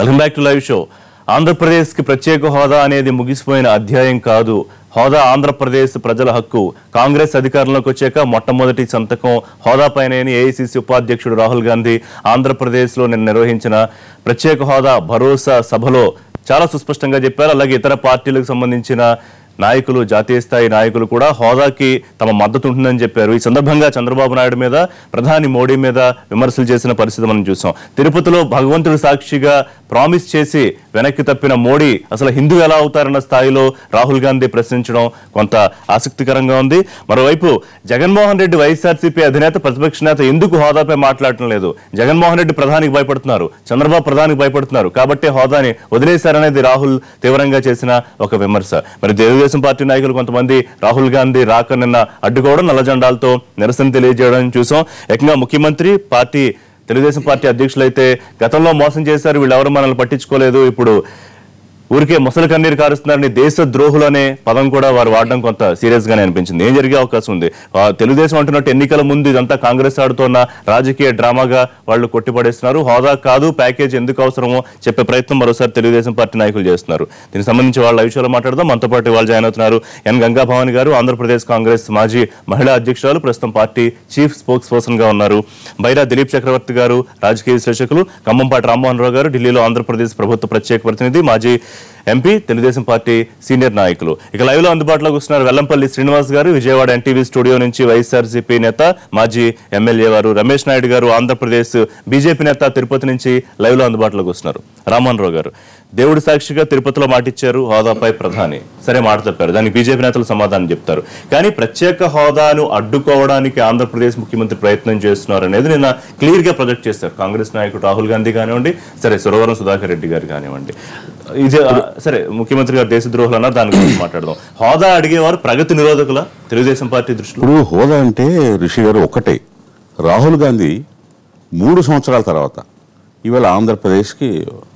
Welcome back to live show Andhra Pradesh కి ప్రత్యేక హోదా అనేది ముగిసిపోయిన అధ్యాయం కాదు హోదా ఆంధ్రప్రదేశ్ ప్రజల హక్కు కాంగ్రెస్ అధికారంలోకి వచ్చాక మొట్టమొదటి సంతకం హోదా పైన ఏఐసిసి ఉపాధ్యక్షుడు రాహుల్ గాంధీ ఆంధ్రప్రదేశ్లో నిన్న నిర్వహించిన ప్రత్యేక హోదా భరోసా సభలో చాలా సుస్పష్టంగా చెప్పారు అలాగే ఇతర పార్టీలకు సంబంధించిన నాయకులు జాతీయ స్థాయి నాయకులు కూడా హోదాకి తమ మద్దతు ఉంటుందని చెప్పారు ఈ సందర్భంగా చంద్రబాబు నాయుడు మీద ప్రధాని మోడీ మీద విమర్శలు చేసిన పరిస్థితి మనం చూసాం తిరుపతిలో భగవంతుడు సాక్షిగా ప్రామిస్ చేసి వెనక్కి తప్పిన మోడీ అసలు హిందూ ఎలా అవుతారన్న స్థాయిలో రాహుల్ గాంధీ ప్రశ్నించడం కొంత ఆసక్తికరంగా ఉంది మరోవైపు జగన్మోహన్ రెడ్డి వైఎస్ఆర్సీపీ అధినేత ప్రతిపక్ష నేత ఎందుకు హోదాపై మాట్లాడటం లేదు జగన్మోహన్ రెడ్డి ప్రధానికి భయపడుతున్నారు చంద్రబాబు ప్రధానికి భయపడుతున్నారు కాబట్టి హోదాని వదిలేశారనేది రాహుల్ తీవ్రంగా చేసిన ఒక విమర్శ మరి తెలుగుదేశం పార్టీ నాయకులు కొంతమంది రాహుల్ గాంధీ రాక నిన్న అడ్డుకోవడం నల్ల జెండాలతో నిరసన తెలియజేయడం చూసాం ఏకంగా ముఖ్యమంత్రి పార్టీ తెలుగుదేశం పార్టీ అధ్యక్షులైతే గతంలో మోసం చేశారు వీళ్ళెవరు మనల్ని పట్టించుకోలేదు ఇప్పుడు ఊరికే ముసలి కన్నీరు కారుస్తున్నారని దేశ ద్రోహులు అనే పదం కూడా వారు వాడడం కొంత సీరియస్ గానే అనిపించింది ఏం జరిగే అవకాశం ఉంది ఆ, తెలుగుదేశం అంటున్నట్టు ఎన్నికల ముందు ఇదంతా కాంగ్రెస్ ఆడుతున్న రాజకీయ డ్రామాగా వాళ్ళు కొట్టిపడేస్తున్నారు హోదా కాదు ప్యాకేజ్ ఎందుకు అవసరమో చెప్పే ప్రయత్నం మరోసారి తెలుగుదేశం పార్టీ నాయకులు చేస్తున్నారు దీనికి సంబంధించి వాళ్ళ విషయాలు మాట్లాడదాం మనతో పాటు వాళ్ళు జాయిన్ అవుతున్నారు ఎన్ గంగా భవాని గారు ఆంధ్రప్రదేశ్ కాంగ్రెస్ మాజీ మహిళా అధ్యక్షురాలు ప్రస్తుతం పార్టీ చీఫ్ స్పోక్స్ పర్సన్ గా ఉన్నారు బైరా దిలీప్ చక్రవర్తి గారు రాజకీయ విశ్లేషకులు ఖమ్మంపాటి రామ్మోహన్ రావు గారు ఢిల్లీలో ఆంధ్రప్రదేశ్ ప్రభుత్వ ప్రత్యేక ప్రతినిధి మాజీ ఎంపీ తెలుగుదేశం పార్టీ సీనియర్ నాయకులు ఇక లైవ్ లో అందుబాటులోకి వస్తున్నారు వెల్లంపల్లి శ్రీనివాస్ గారు విజయవాడ ఎన్టీవీ స్టూడియో నుంచి వైఎస్ఆర్సీపీ నేత మాజీ ఎమ్మెల్యే వారు రమేష్ నాయుడు గారు ఆంధ్రప్రదేశ్ బీజేపీ నేత తిరుపతి నుంచి లైవ్ లో అందుబాటులోకి వస్తున్నారు రామన్ రావు గారు దేవుడి సాక్షిగా తిరుపతిలో మాటిచ్చారు హోదాపై ప్రధాని సరే మాట చెప్పారు దానికి బీజేపీ నేతలు సమాధానం చెప్తారు కానీ ప్రత్యేక హోదాను అడ్డుకోవడానికి ఆంధ్రప్రదేశ్ ముఖ్యమంత్రి ప్రయత్నం చేస్తున్నారు అనేది నిన్న క్లియర్ గా ప్రొజెక్ట్ చేశారు కాంగ్రెస్ నాయకుడు రాహుల్ గాంధీ కానివ్వండి సరే సురవరం సుధాకర్ రెడ్డి గారు కానివ్వండి ఇది ఆ, సరే ముఖ్యమంత్రి గారు దేశద్రోహులు అన్నారు దాని గురించి మాట్లాడదాం హోదా అడిగేవారు ప్రగతి నిరోధకుల తెలుగుదేశం పార్టీ దృష్టిలో ఇప్పుడు హోదా అంటే రిషి గారు ఒకటే రాహుల్ గాంధీ మూడు సంవత్సరాల తర్వాత ఇవాళ ఆంధ్రప్రదేశ్కి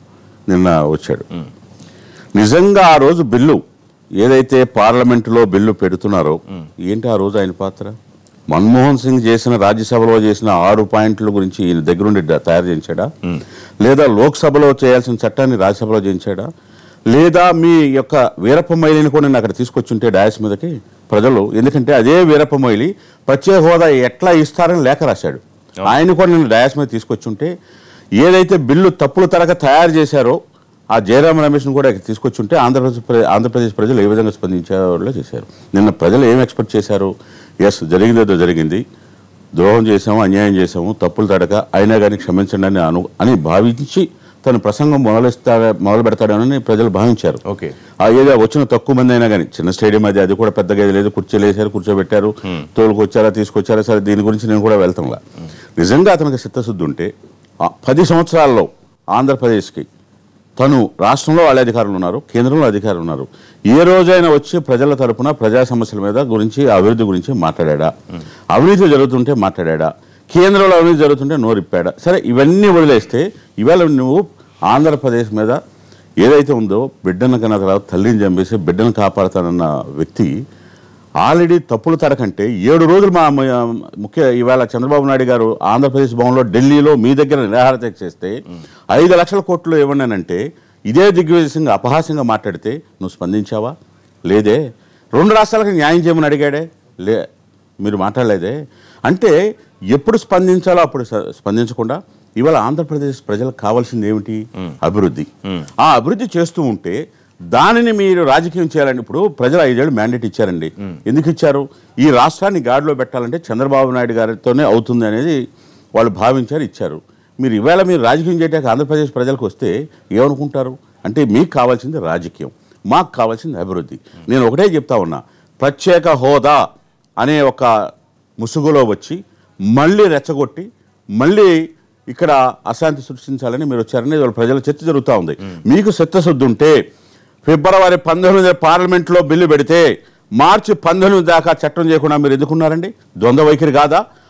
నిన్న వచ్చాడు నిజంగా ఆ రోజు బిల్లు ఏదైతే పార్లమెంటులో బిల్లు పెడుతున్నారో ఏంటి ఆ రోజు ఆయన పాత్ర మన్మోహన్ సింగ్ చేసిన రాజ్యసభలో చేసిన ఆరు పాయింట్ల గురించి ఈయన దగ్గరుండి డ- తయారు చేయించాడా లేదా లోక్సభలో చేయాల్సిన చట్టాన్ని రాజ్యసభలో చేయించాడా లేదా మీ యొక్క వీరప్ప మైలిని కూడా నేను అక్కడ తీసుకొచ్చుంటే డయాస్ మీదకి ప్రజలు ఎందుకంటే అదే వీరప్ప మైలి ప్రత్యేక హోదా ఎట్లా ఇస్తారని లేఖ రాశాడు ఆయన కూడా నేను డయాస్ మీద తీసుకొచ్చుంటే ఏదైతే బిల్లు తప్పుల తరగ తయారు చేశారో ఆ జయరామ రమేష్ను కూడా ఇక్కడ తీసుకొచ్చుంటే ఆంధ్రప్రదేశ్ ప్ర- ఆంధ్రప్రదేశ్ ప్రజలు ఏ విధంగా స్పందించారో చేశారు నిన్న ప్రజలు ఏం ఎక్స్పెక్ట్ చేశారు ఎస్ జరిగిందేదో జరిగింది ద్రోహం చేశాము అన్యాయం చేశాము తప్పులు తడక అయినా కానీ క్షమించండి అని అను అని భావించి తన ప్రసంగం మొదలుస్తా మొదలు పెడతాడని ప్రజలు భావించారు ఓకే ఆ ఏదో వచ్చిన తక్కువ మంది అయినా కానీ చిన్న స్టేడియం అది అది కూడా పెద్దగా ఏది లేదు కుర్చీలు వేసారు కూర్చోబెట్టారు తోలుకొచ్చారా తీసుకొచ్చారా సరే దీని గురించి నేను కూడా వెళ్తాంలా నిజంగా అతనికి చిత్తశుద్ధి ఉంటే ఆ పది సంవత్సరాల్లో ఆంధ్రప్రదేశ్కి తను రాష్ట్రంలో వాళ్ళ అధికారులు ఉన్నారు కేంద్రంలో అధికారులు ఉన్నారు ఏ రోజైనా వచ్చి ప్రజల తరపున ప్రజా సమస్యల మీద గురించి అభివృద్ధి గురించి మాట్లాడా అవినీతి జరుగుతుంటే మాట్లాడా కేంద్రంలో అవినీతి జరుగుతుంటే నోరిప్పాడా సరే ఇవన్నీ వదిలేస్తే ఇవాళ నువ్వు ఆంధ్రప్రదేశ్ మీద ఏదైతే ఉందో బిడ్డను కన్నా తర్వాత తల్లిని చంపేసి బిడ్డను కాపాడుతానన్న వ్యక్తి ఆల్రెడీ తప్పులు తరకంటే ఏడు రోజులు మా మా- ముఖ్య ఇవాళ చంద్రబాబు నాయుడు గారు ఆంధ్రప్రదేశ్ భవన్లో ఢిల్లీలో మీ దగ్గర నిరాహార దీక్ష చేస్తే ఐదు లక్షల కోట్లు ఇవ్వండి ఇదే దిగ్విజయ్ సింగ్ అపహాస్యంగా మాట్లాడితే నువ్వు స్పందించావా లేదే రెండు రాష్ట్రాలకు న్యాయం చేయమని అడిగాడే లే మీరు మాట్లాడలేదే అంటే ఎప్పుడు స్పందించాలో అప్పుడు స- స్పందించకుండా ఇవాళ ఆంధ్రప్రదేశ్ ప్రజలకు కావాల్సింది ఏమిటి అభివృద్ధి ఆ అభివృద్ధి చేస్తూ ఉంటే దానిని మీరు రాజకీయం చేయాలండి ఇప్పుడు ప్రజలు ఐదేళ్ళు మ్యాండేట్ ఇచ్చారండి ఎందుకు ఇచ్చారు ఈ రాష్ట్రాన్ని గాడిలో పెట్టాలంటే చంద్రబాబు నాయుడు గారితోనే అవుతుంది అనేది వాళ్ళు భావించారు ఇచ్చారు మీరు ఇవాళ మీరు రాజకీయం చేయడానికి ఆంధ్రప్రదేశ్ ప్రజలకు వస్తే ఏమనుకుంటారు అంటే మీకు కావాల్సింది రాజకీయం మాకు కావాల్సింది అభివృద్ధి నేను ఒకటే చెప్తా ఉన్నా ప్రత్యేక హోదా అనే ఒక ముసుగులో వచ్చి మళ్ళీ రెచ్చగొట్టి మళ్ళీ ఇక్కడ అశాంతి సృష్టించాలని మీరు వచ్చారని వాళ్ళ ప్రజల చర్చ జరుగుతూ ఉంది మీకు చిత్తశుద్ధి ఉంటే ఫిబ్రవరి పంతొమ్మిది పార్లమెంట్లో బిల్లు పెడితే మార్చి పంతొమ్మిది దాకా చట్టం చేయకుండా మీరు ఎందుకున్నారండి ద్వంద్వ వైఖరి కాదా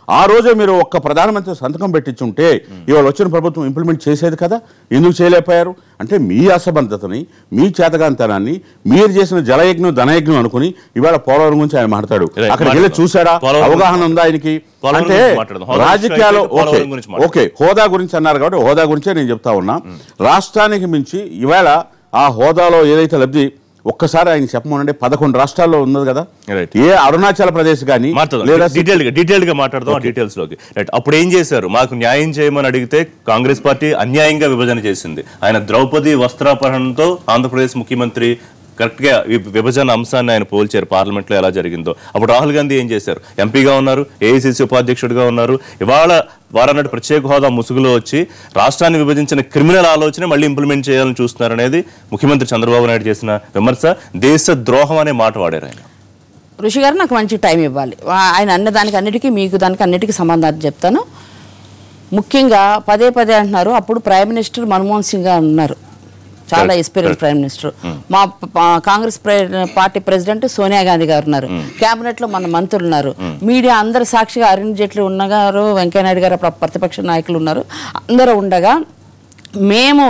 ఆ రోజే మీరు ఒక్క ప్రధానమంత్రి సంతకం పెట్టించుంటే ఇవాళ వచ్చిన ప్రభుత్వం ఇంప్లిమెంట్ చేసేది కదా ఎందుకు చేయలేకపోయారు అంటే మీ అసమర్థతని మీ చేతగాంతనాన్ని మీరు చేసిన జలయజ్ఞం ధనయజ్ఞం అనుకుని ఇవాళ పోలవరం గురించి ఆయన మాట్లాడు Right, అక్కడికి వెళ్ళి మాట్లాడదాం. చూసాడా పోలవరం అవగాహన ఉందా ఆయనకి పోలవరం అంటే గురించి మాట్లాడదాం. హోదా రాజకీయాలు విషయం అయిపోయింది, ఓకే పోలవరం గురించి మాట్లాడదాం. ఓకే హోదా గురించి అన్నారు కాబట్టి హోదా గురించే నేను చెప్తా ఉన్నా రాష్ట్రానికి మించి ఇవాళ ఆ హోదాలో ఏదైతే లబ్ధి ఒక్కసారి ఆయన చెప్పమనండి పదకొండు రాష్ట్రాల్లో ఉన్నది కదా Right. ఏ అరుణాచల్ ప్రదేశ్ కానీ మాట్లాడదాం లేదా డీటెయిల్ గా డీటెయిల్ గా మాట్లాడదాం ఆ డీటెయిల్స్ లోకి రైట్ అప్పుడు ఏం చేశారు మాకు న్యాయం చేయమని అడిగితే కాంగ్రెస్ పార్టీ అన్యాయంగా విభజన చేసింది ఆయన ద్రౌపది వస్త్రాపహరణతో ఆంధ్రప్రదేశ్ ముఖ్యమంత్రి కరెక్ట్ గా వి- విభజన అంశాన్ని ఆయన పోల్చారు పార్లమెంట్ లో ఎలా జరిగిందో అప్పుడు రాహుల్ గాంధీ ఏం చేశారు ఎంపీగా ఉన్నారు ఏఐసిసి ఉపాధ్యక్షుడిగా ఉన్నారు ఇవాళ వారన్నట్టు ప్రత్యేక హోదా ముసుగులో వచ్చి రాష్ట్రాన్ని విభజించిన క్రిమినల్ ఆలోచన మళ్ళీ ఇంప్లిమెంట్ చేయాలని చూస్తున్నారు అనేది ముఖ్యమంత్రి చంద్రబాబు నాయుడు చేసిన విమర్శ దేశ ద్రోహం అనే మాట వాడారు ఆయన ఋషి గారు నాకు మంచి టైం ఇవ్వాలి వా- ఆయన అన్న దానికి అన్నిటికీ మీకు దానికి అన్నిటికీ సమాధానం చెప్తాను ముఖ్యంగా పదే పదే అంటున్నారు అప్పుడు ప్రైమ్ మినిస్టర్ మన్మోహన్ సింగ్ గారు ఉన్నారు చాలా Correct, experience correct. Prime minister మా ప- ప- కాంగ్రెస్ ప్రె- పార్టీ ప్రెసిడెంట్ సోనియా గాంధీ గారు ఉన్నారు కేబినెట్ లో మన మంత్రులు ఉన్నారు మీడియా అందరు సాక్షిగా అరుణ్ జైట్లీ ఉన్నగారు వెంకయ్యనాయుడు గారు అప్పుడు ప్రతిపక్ష నాయకులు ఉన్నారు అందరూ ఉండగా మేము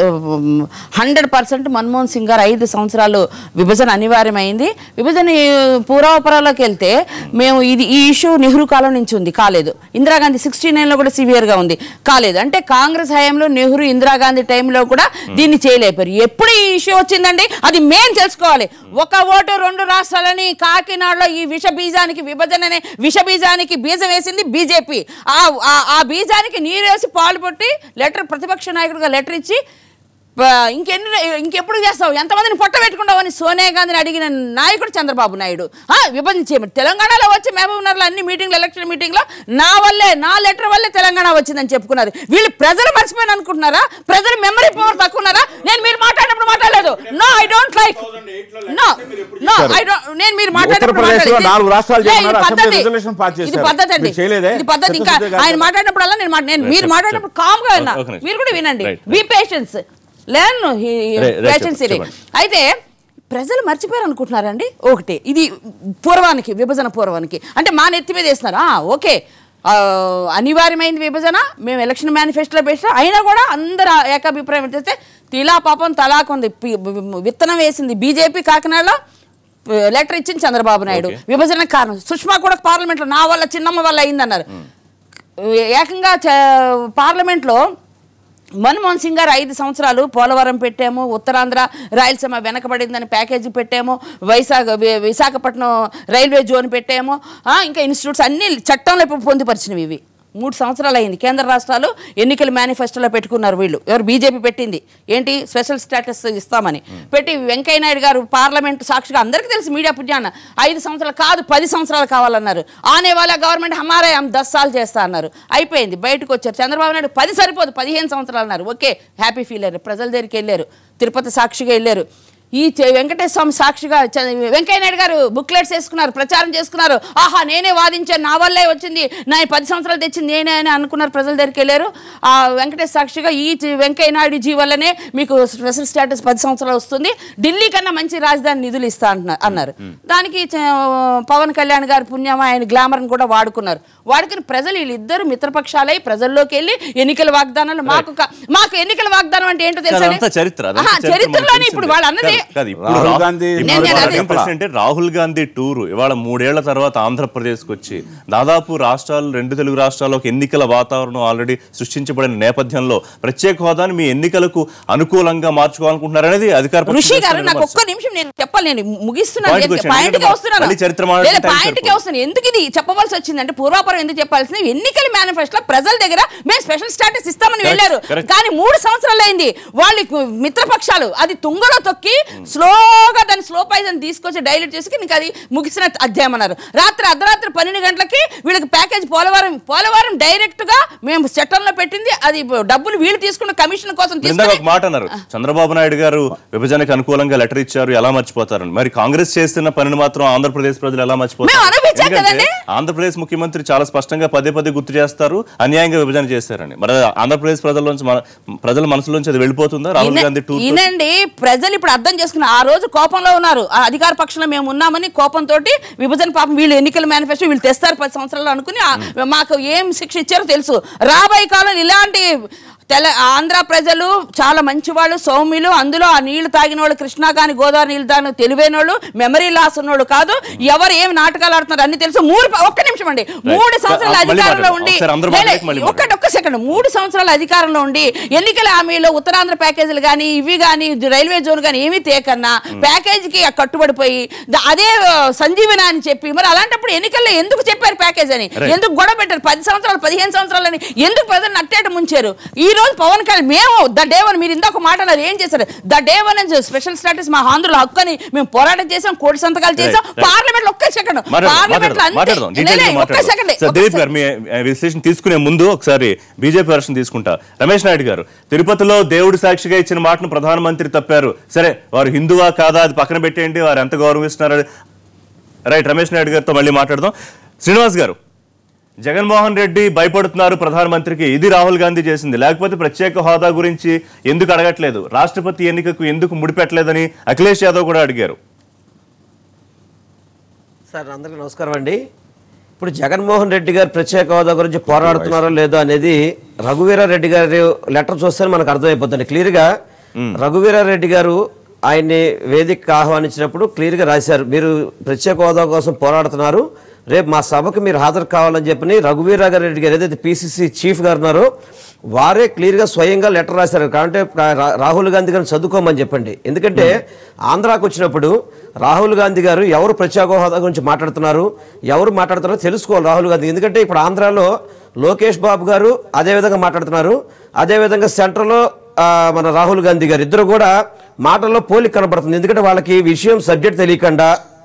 హండ్రెడ్ పర్సెంట్ మన్మోహన్ సింగ్ గారు ఐదు సంవత్సరాలు విభజన అనివార్యమైంది విభజన ఈ పూర్వాపరాల్లోకి వెళ్తే మేము ఇది ఈ ఇష్యూ నెహ్రూ కాలం నుంచి ఉంది కాలేదు ఇందిరాగాంధీ సిక్స్టీ నైన్లో కూడా సివియర్గా ఉంది కాలేదు అంటే కాంగ్రెస్ హయాంలో నెహ్రూ ఇందిరాగాంధీ టైంలో కూడా దీన్ని చేయలేపారు ఎప్పుడు ఈ ఇష్యూ వచ్చిందండి అది మేం తెలుసుకోవాలి ఒక ఓటు రెండు రాష్ట్రాలని కాకినాడలో ఈ విష బీజానికి విభజన అనే విష బీజానికి బీజం వేసింది బీజేపీ ఆ ఆ- ఆ బీజానికి నీరేసి పాలు పొట్టి లెటర్ ప్రతిపక్ష నాయకుడిగా లెటర్ ఇచ్చి ప- ఇంకెన్ని ఇంకెప్పుడు చేస్తావు ఎంతమందిని పొట్ట పెట్టుకుంటావు అని సోనియా గాంధీని అడిగిన నాయకుడు చంద్రబాబు నాయుడు ఆ, విభజించేయమని తెలంగాణలో వచ్చి మహబూబ్ నగర్లో అన్ని మీటింగ్లు ఎలక్షన్ మీటింగ్లో నా వల్లే నా లెటర్ వల్లే తెలంగాణ వచ్చిందని చెప్పుకున్నారు వీళ్ళు ప్రజలు మర్చిపోయిన అనుకుంటున్నారా ప్రజలు మెమరీ పవర్ తక్కువ ఉన్నారా నేను మీరు మాట్లాడినప్పుడు మాట్లాడలేదు no I don't like no no I don't నేను మీరు మాట్లాడినప్పుడు ఉత్తరప్రదేశ్లో మాట్లాడలేదు. నాలుగు రాష్ట్రాలు లే, చేస్తున్నారు, ఇది అసెంబ్లీ పద్ధతి. resolution pass ఇది చేశారు. పద్ధతి అండి మీరు చేయలేదే? ఇది పద్ధతి ఇంకా చిత్తశుద్ధిగా ఆయన మాట్లాడినప్పుడల్లా నేను మాట్లా- నేను మీరు Right, మాట్లాడినప్పుడు కామ్ గా విన్నా ఒక నిమిషం. మీరు కూడా వినండి Right, be patience learn Right, right, patience ఇది చెప్పండి. అయితే ప్రజలు మర్చిపోయారు అనుకుంటున్నారండి ఒకటి ఇది పూర్వానికి విభజన పూర్వానికి అంటే మా నెత్తి మీద వేస్తున్నారు ఆ, ఓకే ఆ, అనివార్యమైంది విభజన మేము ఎలక్షన్ మేనిఫెస్టోలో పెట్టినా అయినా కూడా అందరు ఆ ఏకాభిప్రాయం చేస్తే తిలా పాపం తలాక్ ఉంది పి- విత్తనం వేసింది బీజేపీ కాకినాడలో లెటర్ ఇచ్చింది చంద్రబాబు నాయుడు Okay. విభజన కారణం సుష్మా కూడా పార్లమెంట్లో నా వల్ల చిన్నమ్మ వల్ల అయిందన్నారు ఏకంగా చ- పార్లమెంట్లో మన్మోహన్ సింగ్ గారు ఐదు సంవత్సరాలు పోలవరం పెట్టాము ఉత్తరాంధ్ర రాయలసీమ వెనకబడిందని ప్యాకేజీ పెట్టాము వైశాఖ వి- విశాఖపట్నం రైల్వే జోన్ పెట్టాము ఆ, ఇంకా ఇన్స్టిట్యూట్స్ అన్ని చట్టంలో ఇప్పుడు పొందుపరిచినవి ఇవి మూడు సంవత్సరాలు అయింది కేంద్ర రాష్ట్రాలు ఎన్నికల మేనిఫెస్టోలో పెట్టుకున్నారు వీళ్ళు ఎవరు బీజేపీ పెట్టింది ఏంటి స్పెషల్ స్టేటస్ ఇస్తామని పెట్టి వెంకయ్య నాయుడు గారు పార్లమెంట్ సాక్షిగా అందరికీ తెలుసు మీడియా పుణ్యాన ఐదు సంవత్సరాలు కాదు పది సంవత్సరాలు కావాలన్నారు ఆనే వాళ్ళ గవర్నమెంట్ హమారే హమ్ దస్ సార్లు చేస్తా అన్నారు అయిపోయింది బయటకు వచ్చారు చంద్రబాబు నాయుడు పది సరిపోదు పదిహేను సంవత్సరాలు అన్నారు ఓకే హ్యాపీ ఫీల్ అయ్యారు ప్రజల దగ్గరికి వెళ్ళారు తిరుపతి సాక్షిగా వెళ్ళారు ఈ చే- వెంకటేశ్వర స్వామి సాక్షిగా చ- వెంకయ్య నాయుడు గారు బుక్లెట్స్ వేసుకున్నారు ప్రచారం చేసుకున్నారు ఆహా నేనే వాదించాను నా వల్లే వచ్చింది నా ఈ పది సంవత్సరాలు తెచ్చింది నేనే అని అనుకున్నారు ప్రజల దగ్గరికి వెళ్ళారు ఆ వెంకటేశ్వర సాక్షిగా ఈ చి- వెంకయ్య నాయుడు జీ వల్లనే మీకు స్పెషల్ స్టేటస్ పది సంవత్సరాలు వస్తుంది ఢిల్లీ కన్నా మంచి రాజధాని నిధులు ఇస్తా అంటున్నారు అన్నారు దానికి చ- పవన్ కళ్యాణ్ గారి పుణ్యమ ఆయన గ్లామర్ని కూడా వాడుకున్నారు వాడుకుని ప్రజలు వీళ్ళిద్దరు మిత్రపక్షాలై ప్రజల్లోకి వెళ్ళి ఎన్నికల వాగ్దానాలు మాకు క- మాకు ఎన్నికల వాగ్దానం అంటే ఏంటో తెలుసా అదంతా చరిత్ర అదంతా చరిత్ర చరిత్రలోనే మనకు ఇప్పుడు తెలిసిందే. వాళ్ళు అన్నది కాదు, కాదు, ఇప్పుడు రాహుల్ రా- గాంధీ ఇప్పుడు నేను- నేను వాళ్ళ అదే ఏం ప్రశ్న అంటే రాహుల్ గాంధీ టూరు ఇవాళ మూడేళ్ల తర్వాత ఆంధ్రప్రదేశ్కి వచ్చి దాదాపు రాష్ట్రాలు రెండు తెలుగు రాష్ట్రాల్లో ఒక ఎన్నికల వాతావరణం ఆల్రెడీ సృష్టించబడిన నేపథ్యంలో ప్రత్యేక హోదాని మీ ఎన్నికలకు అనుకూలంగా మార్చుకోవాలనుకుంటున్నారు అనేది అధికార పక్షం ఋషి గారు చేస్తున్న నాకు విమర్శ. ఒక్క నిమిషం నేను చెప్పాలి నేను ముగిస్తున్నాను Point కి వచ్చాను. పాయింట్ కి ఎందుకంటే వస్తున్నాను మళ్ళీ చరిత్ర మాట్లాడే లేదా time పాయింట్ కి సరిపోదు. వస్తున్నాను ఎందుకు ఇది చెప్పవలసి వచ్చిందంటే పూర్వాపరం ఎందుకు చెప్పాల్సింది ఎన్నికల మేనిఫెస్టో ప్రజల దగ్గర మేము స్పెషల్ స్టాటస్ ఇస్తామని Correct, వెళ్ళారు correct. కానీ మూడు సంవత్సరాలు అయింది వాళ్ళకి మిత్రపక్షాలు అది తుంగలో తొక్కి స్లోగా దాని స్లో పాయిజన్ తీసుకొచ్చి డైల్యూట్ చేసి నీకు అది ముగిసిన అధ్యాయం అన్నారు రాత్రి అర్ధరాత్రి పన్నెండు గంటలకి వీళ్ళకి ప్యాకేజ్ పోలవరం పోలవరం డైరెక్ట్ గా మేము చట్టంలో పెట్టింది అది డబ్బులు వీళ్ళు తీసుకున్న కమిషన్ కోసం ఇందాక తీసుకుని ఒక మాట అన్నారు చంద్రబాబు నాయుడు గారు విభజనకు అనుకూలంగా లెటర్ ఇచ్చారు ఎలా మర్చిపోతారని మరి కాంగ్రెస్ చేస్తున్న పనిని మాత్రం ఆంధ్రప్రదేశ్ ప్రజలు ఎలా మేము మర్చిపోతారు అనుభవించాం ఇచ్చా ఎందుకంటే కదండి ఆంధ్రప్రదేశ్ ముఖ్యమంత్రి చాలా స్పష్టంగా పదే పదే గుర్తు చేస్తారు అన్యాయంగా విభజన చేశారని మరి ఆంధ్రప్రదేశ్ ప్రజల్లోంచి మన- ప్రజల మనసులోంచి అది వెళ్ళిపోతుందా రాహుల్ ఈయన- గాంధీ టూర్ ఈయనండి ప్రజలు ఇప్పుడు అర్థం చేసుకున్న ఆ రోజు కోపంలో ఉన్నారు ఆ అధికార పక్షంలో మేము ఉన్నామని కోపంతో విభజన పాపం వీళ్ళు ఎన్నికల మేనిఫెస్టో వీళ్ళు తెస్తారు పది సంవత్సరాలు అనుకుని ఆ, మాకు ఏం శిక్ష ఇచ్చారో తెలుసు రాబోయే కాలం ఇలాంటి తెల ఆంధ్ర ప్రజలు చాలా మంచివాళ్ళు సౌమ్యులు అందులో ఆ నీళ్లు తాగిన వాళ్ళు కృష్ణా కానీ గోదావరి నీళ్ళు తాగిన తెలివైన వాళ్ళు మెమరీ లాస్ ఉన్నోళ్ళు కాదు ఎవరు ఏం నాటకాలు ఆడుతున్నారు అన్ని తెలుసు మూడు ఒక్క నిమిషం అండి మూడు సంవత్సరాల మళ్ళీ అధికారంలో మాట్లాడదాం. ఉండి ఒకసారి అందరూ లే, లే, మాట్లాడక మళ్ళీ ఒక్కటి ఒక్క సెకండ్ మూడు సంవత్సరాల అధికారంలో ఉండి ఎన్నికల హామీలో ఉత్తరాంధ్ర ప్యాకేజీలు కానీ ఇవి కానీ రైల్వే జోన్ కానీ ఏమీ తేకన్నా ప్యాకేజీకి కట్టుబడిపోయి ద- అదే ఆ, సంజీవన అని చెప్పి మరి అలాంటప్పుడు ఎన్నికల్లో ఎందుకు చెప్పారు ప్యాకేజ్ అని Right. ఎందుకు గొడవ పెట్టారు పది సంవత్సరాలు పదిహేను సంవత్సరాలని ఎందుకు ప్రజలు నట్టేట ముంచారు ఈ రోజు పవన్ కళ్యాణ్ మేము ద డే వన్ మీరు ఇందాక మాట అన్నారు ఏం చేశారు the day one special status మా ఆంధ్రుల హక్కు అని మేము పోరాటం చేసాం కోటి సంతకాలు చేసాం Right, right. పార్లమెంట్ లో ఒక్క సెకండ్ మాట్లాడదాం, పార్లమెంట్ లో మాట్లాడదాం, మాట్లాడదాం. అంతే Details లే, గా లే, ఒక్క మాట్లాడదాం. సెకండ్ సార్, దిలీప్ గారు మీ ఆ, విశ్లేషణ తీసుకునే ముందు ఒకసారి బీజేపీ వర్షన్ తీసుకుంటా రమేష్ నాయుడు గారు తిరుపతిలో దేవుడి సాక్షిగా ఇచ్చిన మాటను ప్రధానమంత్రి తప్పారు సరే వారు హిందువా కాదా అది పక్కన పెట్టేయండి వారు ఎంత గౌరవిస్తున్నారు రైట్ రమేష్ నాయుడు గారితో మళ్ళీ మాట్లాడదాం శ్రీనివాస్ గారు జగన్మోహన్ రెడ్డి భయపడుతున్నారు ప్రధానమంత్రికి ఇది రాహుల్ గాంధీ చేసింది లేకపోతే ప్రత్యేక హోదా గురించి ఎందుకు అడగట్లేదు రాష్ట్రపతి ఎన్నికకు ఎందుకు ముడిపెట్టలేదని అఖిలేష్ యాదవ్ కూడా అడిగారు సార్ అందరికీ నమస్కారం అండి ఇప్పుడు జగన్మోహన్ రెడ్డి గారు ప్రత్యేక హోదా గురించి పోరాడుతున్నారో లేదో అనేది రఘువీరారెడ్డి గారి లెటర్ చూస్తే మనకు అర్థమైపోతుంది క్లియర్గా రఘువీరారెడ్డి గారు ఆయన్ని వేదికకు ఆహ్వానించినప్పుడు క్లియర్గా రాశారు మీరు ప్రత్యేక హోదా కోసం పోరాడుతున్నారు రేపు మా సభకు మీరు హాజరు కావాలని చెప్పని రఘువీరారెడ్డి గారు ఏదైతే పిసిసి చీఫ్ గారు ఉన్నారో వారే క్లియర్గా స్వయంగా లెటర్ రాశారు కాబట్టి రా- రాహుల్ గాంధీ గారిని చదువుకోమని చెప్పండి ఎందుకంటే ఆంధ్రాకు వచ్చినప్పుడు రాహుల్ గాంధీ గారు ఎవరు ప్రత్యేక హోదా గురించి మాట్లాడుతున్నారు ఎవరు మాట్లాడుతున్నారో తెలుసుకోవాలి రాహుల్ గాంధీ ఎందుకంటే ఇప్పుడు ఆంధ్రాలో లోకేష్ బాబు గారు అదే విధంగా మాట్లాడుతున్నారు అదేవిధంగా సెంట్రల్లో ఆ, మన రాహుల్ గాంధీ గారు ఇద్దరు కూడా మాటల్లో పోలిక కనబడుతుంది ఎందుకంటే వాళ్ళకి ఈ విషయం సబ్జెక్ట్ తెలియకుండా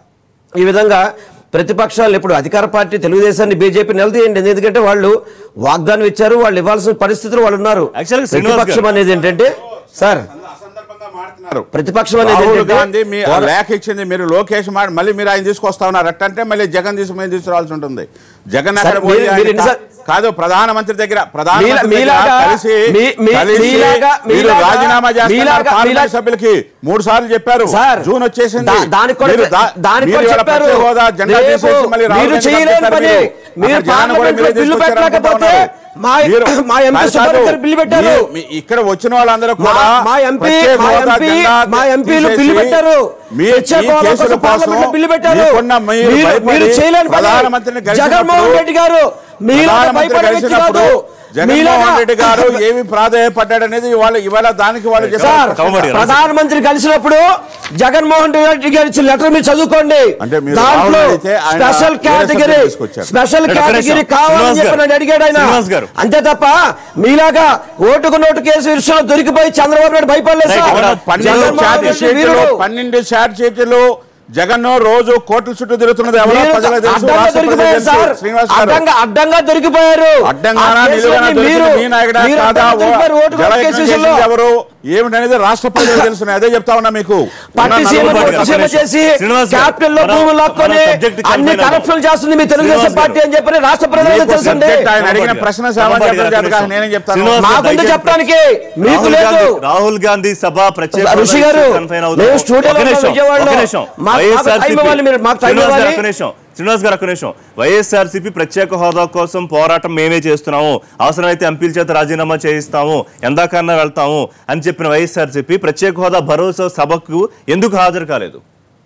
ఈ విధంగా ప్రతిపక్షాలు ఇప్పుడు అధికార పార్టీ తెలుగుదేశాన్ని బీజేపీ నిలదీయండి ఎందుకంటే వాళ్ళు వాగ్దానం ఇచ్చారు వాళ్ళు ఇవ్వాల్సిన పరిస్థితులు వాళ్ళు ఉన్నారు Actually, శ్రీనివాస్ గారు- ప్రతిపక్షం అనేది ఏంటంటే సార్ అసందర్భంగా మాట్లాడుతున్నారు. ప్రతిపక్షం అనేది రాహుల్ ఏంటంటే గాంధీ మీ ఆ పోరా- లేఖ ఇచ్చింది మీరు లోకేష్ మాట మళ్ళీ మీరు ఆయన తీసుకొస్తా ఉన్నారు అట్టంటే మళ్ళీ జగన్ తీసుకు మేము తీసుకురావాల్సి ఉంటుంది జగన్ అక్కడ సార్, పోయి మీరు- ఆయన మీరు ఎన్నిసార్- కాదు ప్రధానమంత్రి దగ్గర ప్రధానమంత్రి దగ్గర మీలాగా- కలిసి మీ- మీ- కలిసి మీలాగా- మీరు మీలాగా- రాజీనామా చేస్తున్నారు మీలాగా- పార్లమెంట్ మీలాగా- సభ్యులకి మూడు సార్లు చెప్పారు సార్, జూన్ వచ్చేసింది దా- దానికి కూడా మీరు దా- దానికి మీరు కూడా ఇవాళ చెప్పారు ప్రత్యేక హోదా జెండా రేపు తీసేసి మళ్ళీ రాహుల్ మీరు గాంధీ చేయలేని పంపిస్తారు పని మీరు. మీరు అక్కడ జగన్ కూడా పార్లమెంట్ మీరే లో బిల్లు తీసుకొచ్చారనుకుంటా పెట్టలేకపోతే ఉన్నారు. మా మీరు- మా ఎంపీ కాదు, సుబ్బారెడ్డి కాదు. గారు బిల్లు పెట్టారు మీరు- మీ- ఇక్కడ వచ్చిన వాళ్ళందరూ మా- కూడా మా ఎంపీ ప్రత్యేక మా హోదా ఎంపీ జెండా మా ఎంపీలు తీసేసి బిల్లు పెట్టారు మీ ప్రత్యేక ఈ హోదా కేసుల కోసం పార్లమెంట్లో కోసం బిల్లు పెట్టారు మీకున్న మీరు మీరు- భయపడి మీరు చేయలేని పని ప్రధానమంత్రిని కలిసినప్పుడు జగన్మోహన్ రెడ్డి గారు మీలాగా ప్రధానమంత్రి భయపడే వ్యక్తి కలిసినప్పుడు కాదు జగన్మోహన్ మీలాగా- రెడ్డి గారు ఏమి ప్రాధాయపడ్డాడు అనేది ఇవాళ ఇవాళ దానికి వాళ్ళు సార్ చేశారు కౌమడి గారు. ప్రధానమంత్రి కలిసినప్పుడు జగన్మోహన్ రెడ్డి గారు ఇచ్చిన లెటర్ మీరు చదువుకోండి అంటే మీరు దాంట్లో రాహుల్ అయితే ఆయన స్పెషల్ వేరే కేటగిరీ సబ్జెక్ట్ తీసుకొచ్చారు. స్పెషల్ ఒక్క నిమిషం. కేటగిరీ కావాలని శ్రీనివాస్ చెప్పి గారు. నన్ను అడిగాడు ఆయన శ్రీనివాస్ గారు. అంతే తప్ప మీలాగా ఓటుకు నోటు కేసు విషయంలో దొరికిపోయి చంద్రబాబు నాయుడు భయపడలేదు రైట్, సార్ ఇక్కడ పన్నెండు జగన్మోహన్ చార్జ్ రెడ్డి షీట్లు వీరుడు. పన్నెండు చార్జ్ షీట్లు జగన్ రోజు కోర్టుల చుట్టూ తిరుగుతున్నది ఎవరో మీరు ప్రజలకు తెలుసు అడ్డంగా రాష్ట్ర ప్రజలకు దొరికిపోయారు తెలుసు. సార్ శ్రీనివాస్ గారు అడ్డంగా అడ్డంగా దొరికిపోయారు అడ్డంగానా ఆ కేసులన్నీ నిలువునా మీరు దొరికింది మీ నాయకుడా మీరు కాదా అడ్డంగా దొరికిపోయారు ఓటుకు నోటు జలయజ్ఞం కేసు విషయంలో చేసింది ఎవరు ఏమిటనేది రాష్ట్ర ప్రజలకు తెలుసు నేను అదే చెప్తా ఉన్నా మీకు పట్టిసీమ నలుగురు పాటు పట్టిసీమ గారు. చేసి శ్రీనివాస్ గారు, క్యాపిటల్ లో మన- భూములు లాక్కొని మన subject కి అన్ని కన్ఫైన్ కరప్షన్ అవ్వదు. చేస్తుంది మీ తెలుగుదేశం శ్రీనివాస్ పార్టీ గారు. అని చెప్పని రాష్ట్ర ప్రజలకు మీకు తెలుసండి subject ఆయన అడిగిన రాంబాబు ప్రశ్న గారు. సమాధానం రాంబాబు గారు, చెప్పలేదు కాదు, ఒక్క నేనేం చెప్తాను శ్రీనివాస్ గారు, మాకుంది దయచేసి చెప్పడానికి మీకు రాహుల్ లేదు గాంధీ- రాహుల్ గాంధీ సభ ప్రత్యేక ఋషి హోదా గారు, ఇష్యూ కన్ఫైన్ అవుతాం. మేము స్టూడియోలో ఒక ఉన్నాం నిమిషం, విజయవాడలో. ఒక నిమిషం. మాకు- మాకు వైఎస్ఆర్సీపీ టైం ఇవ్వాలి మీరు, మాకు టైం శ్రీనివాస్ గారు, ఇవ్వాలి. ఒక నిమిషం శ్రీనివాస్ గారు ఒక నిమిషం వైఎస్ఆర్సీపీ ప్రత్యేక హోదా కోసం పోరాటం మేమే చేస్తున్నాము అవసరమైతే ఎంపీల చేత రాజీనామా చేయిస్తాము ఎందాకన్నా వెళ్తాము అని చెప్పిన వైఎస్ఆర్సీపీ ప్రత్యేక హోదా భరోసా సభకు ఎందుకు హాజరు కాలేదు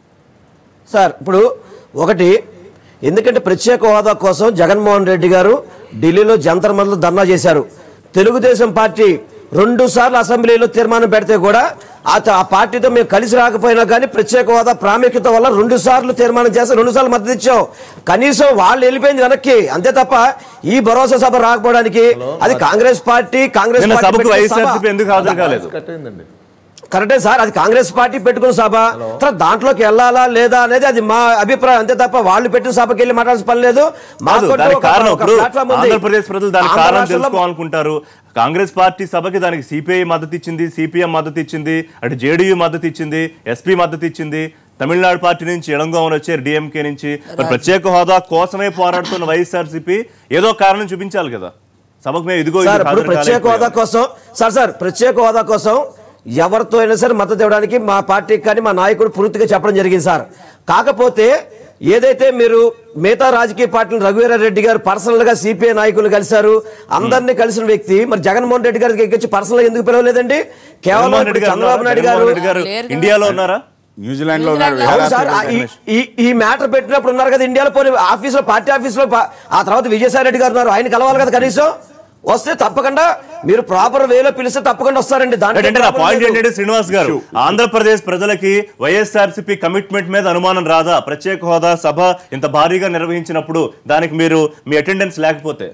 సార్ ఇప్పుడు ఒకటి ఎందుకంటే ప్రత్యేక హోదా కోసం జగన్మోహన్ రెడ్డి గారు ఢిల్లీలో జంతర్ మందలు ధర్నా చేశారు తెలుగుదేశం పార్టీ రెండు సార్లు అసెంబ్లీలో తీర్మానం పెడితే కూడా ఆ త- ఆ పార్టీతో మేము కలిసి రాకపోయినా కానీ ప్రత్యేక హోదా ప్రాముఖ్యత వల్ల రెండు సార్లు తీర్మానం చేస్తే రెండు సార్లు మద్దతు ఇచ్చాం కనీసం వాళ్ళు వెళ్ళిపోయింది వెనక్కి అంతే తప్ప ఈ భరోసా సభ రాకపోవడానికి అది కాంగ్రెస్ పార్టీ కాంగ్రెస్ నిన్న పార్టీ సభకు పెట్టిన సభ. వైఎస్ఆర్సీపీ ఎందుకు హాజరు కాలేదు కరెక్టే సార్ అది కాంగ్రెస్ పార్టీ పెట్టుకున్న సభ తర్వాత దాంట్లోకి వెళ్ళాలా లేదా అనేది అది మా అభిప్రాయం అంతే తప్ప వాళ్ళు పెట్టిన సభకి వెళ్ళి మాట్లాడాల్సిన పని లేదు కాదు మాకంటూ దానికి ఒక- కారణం ఒక ఇప్పుడు ప్లాట్ఫామ్ ఉంది. ఆంధ్రప్రదేశ్ ప్రజలు దానికి ఆంధ్ర కారణం రాష్ట్రంలో తెలుసుకోవాలనుకుంటారు కాంగ్రెస్ పార్టీ సభకి దానికి సిపిఐ మద్దతు ఇచ్చింది సిపిఎం మద్దతు ఇచ్చింది అటు జేడీయూ మద్దతు ఇచ్చింది ఎస్పీ మద్దతు ఇచ్చింది తమిళనాడు పార్టీ నుంచి ఎలంగోవన్ వచ్చారు డిఎంకే నుంచి మరి ప్రత్యేక హోదా కోసమే పోరాడుతున్న వైఎస్ఆర్సీపీ ఏదో కారణం చూపించాలి కదా సభకు మేము ఇదిగో ఇది సార్ ఇప్పుడు హాజరు ప్రత్యేక హోదా కాలేకపోయాం. కోసం సార్ సార్ ప్రత్యేక హోదా కోసం ఎవరితో అయినా సరే మద్దతు ఇవ్వడానికి మా పార్టీకి కానీ మా నాయకుడు పూర్తిగా చెప్పడం జరిగింది సార్ కాకపోతే ఏదైతే మీరు మిగతా రాజకీయ పార్టీలు రఘువీరారెడ్డి గారు పర్సనల్ గా సిపిఐ నాయకులు కలిశారు అందరినీ కలిసిన వ్యక్తి మరి జగన్మోహన్ రెడ్డి గారికి ఎక్కించి పర్సనల్ గా ఎందుకు పిలవలేదండి కేవలం జగన్మోహన్ రెడ్డి ఇప్పుడు గారు చంద్రబాబు నాయుడు గారు జగన్మోహన్ రెడ్డి గారు లేరు కదా. ఇండియాలో ఉన్నారా న్యూజిలాండ్ లో ఉన్నాడు న్యూజిలాండ్ లో అవును సార్ ఆ ఈ- ఈ ఈ మ్యాటర్ పెట్టినప్పుడు ఉన్నారు కదా ఇండియాలో పోనీ ఆఫీస్ లో పార్టీ ఆఫీస్ లో పా- ఆ తర్వాత విజయసాయి రెడ్డి గారు ఉన్నారు ఆయన కలవాలి కదా కనీసం వస్తే తప్పకుండా మీరు ప్రాపర్ వేలో పిలిస్తే తప్పకుండా వస్తారండి దాంట్లో అంటే నా ప్రాబ్లం పాయింట్ లేదు. ఏంటంటే శ్రీనివాస్ గారు ఆంధ్రప్రదేశ్ ప్రజలకి వైఎస్ఆర్సీపీ కమిట్మెంట్ మీద అనుమానం రాదా ప్రత్యేక హోదా సభ ఇంత భారీగా నిర్వహించినప్పుడు దానికి మీరు మీ అటెండెన్స్ లేకపోతే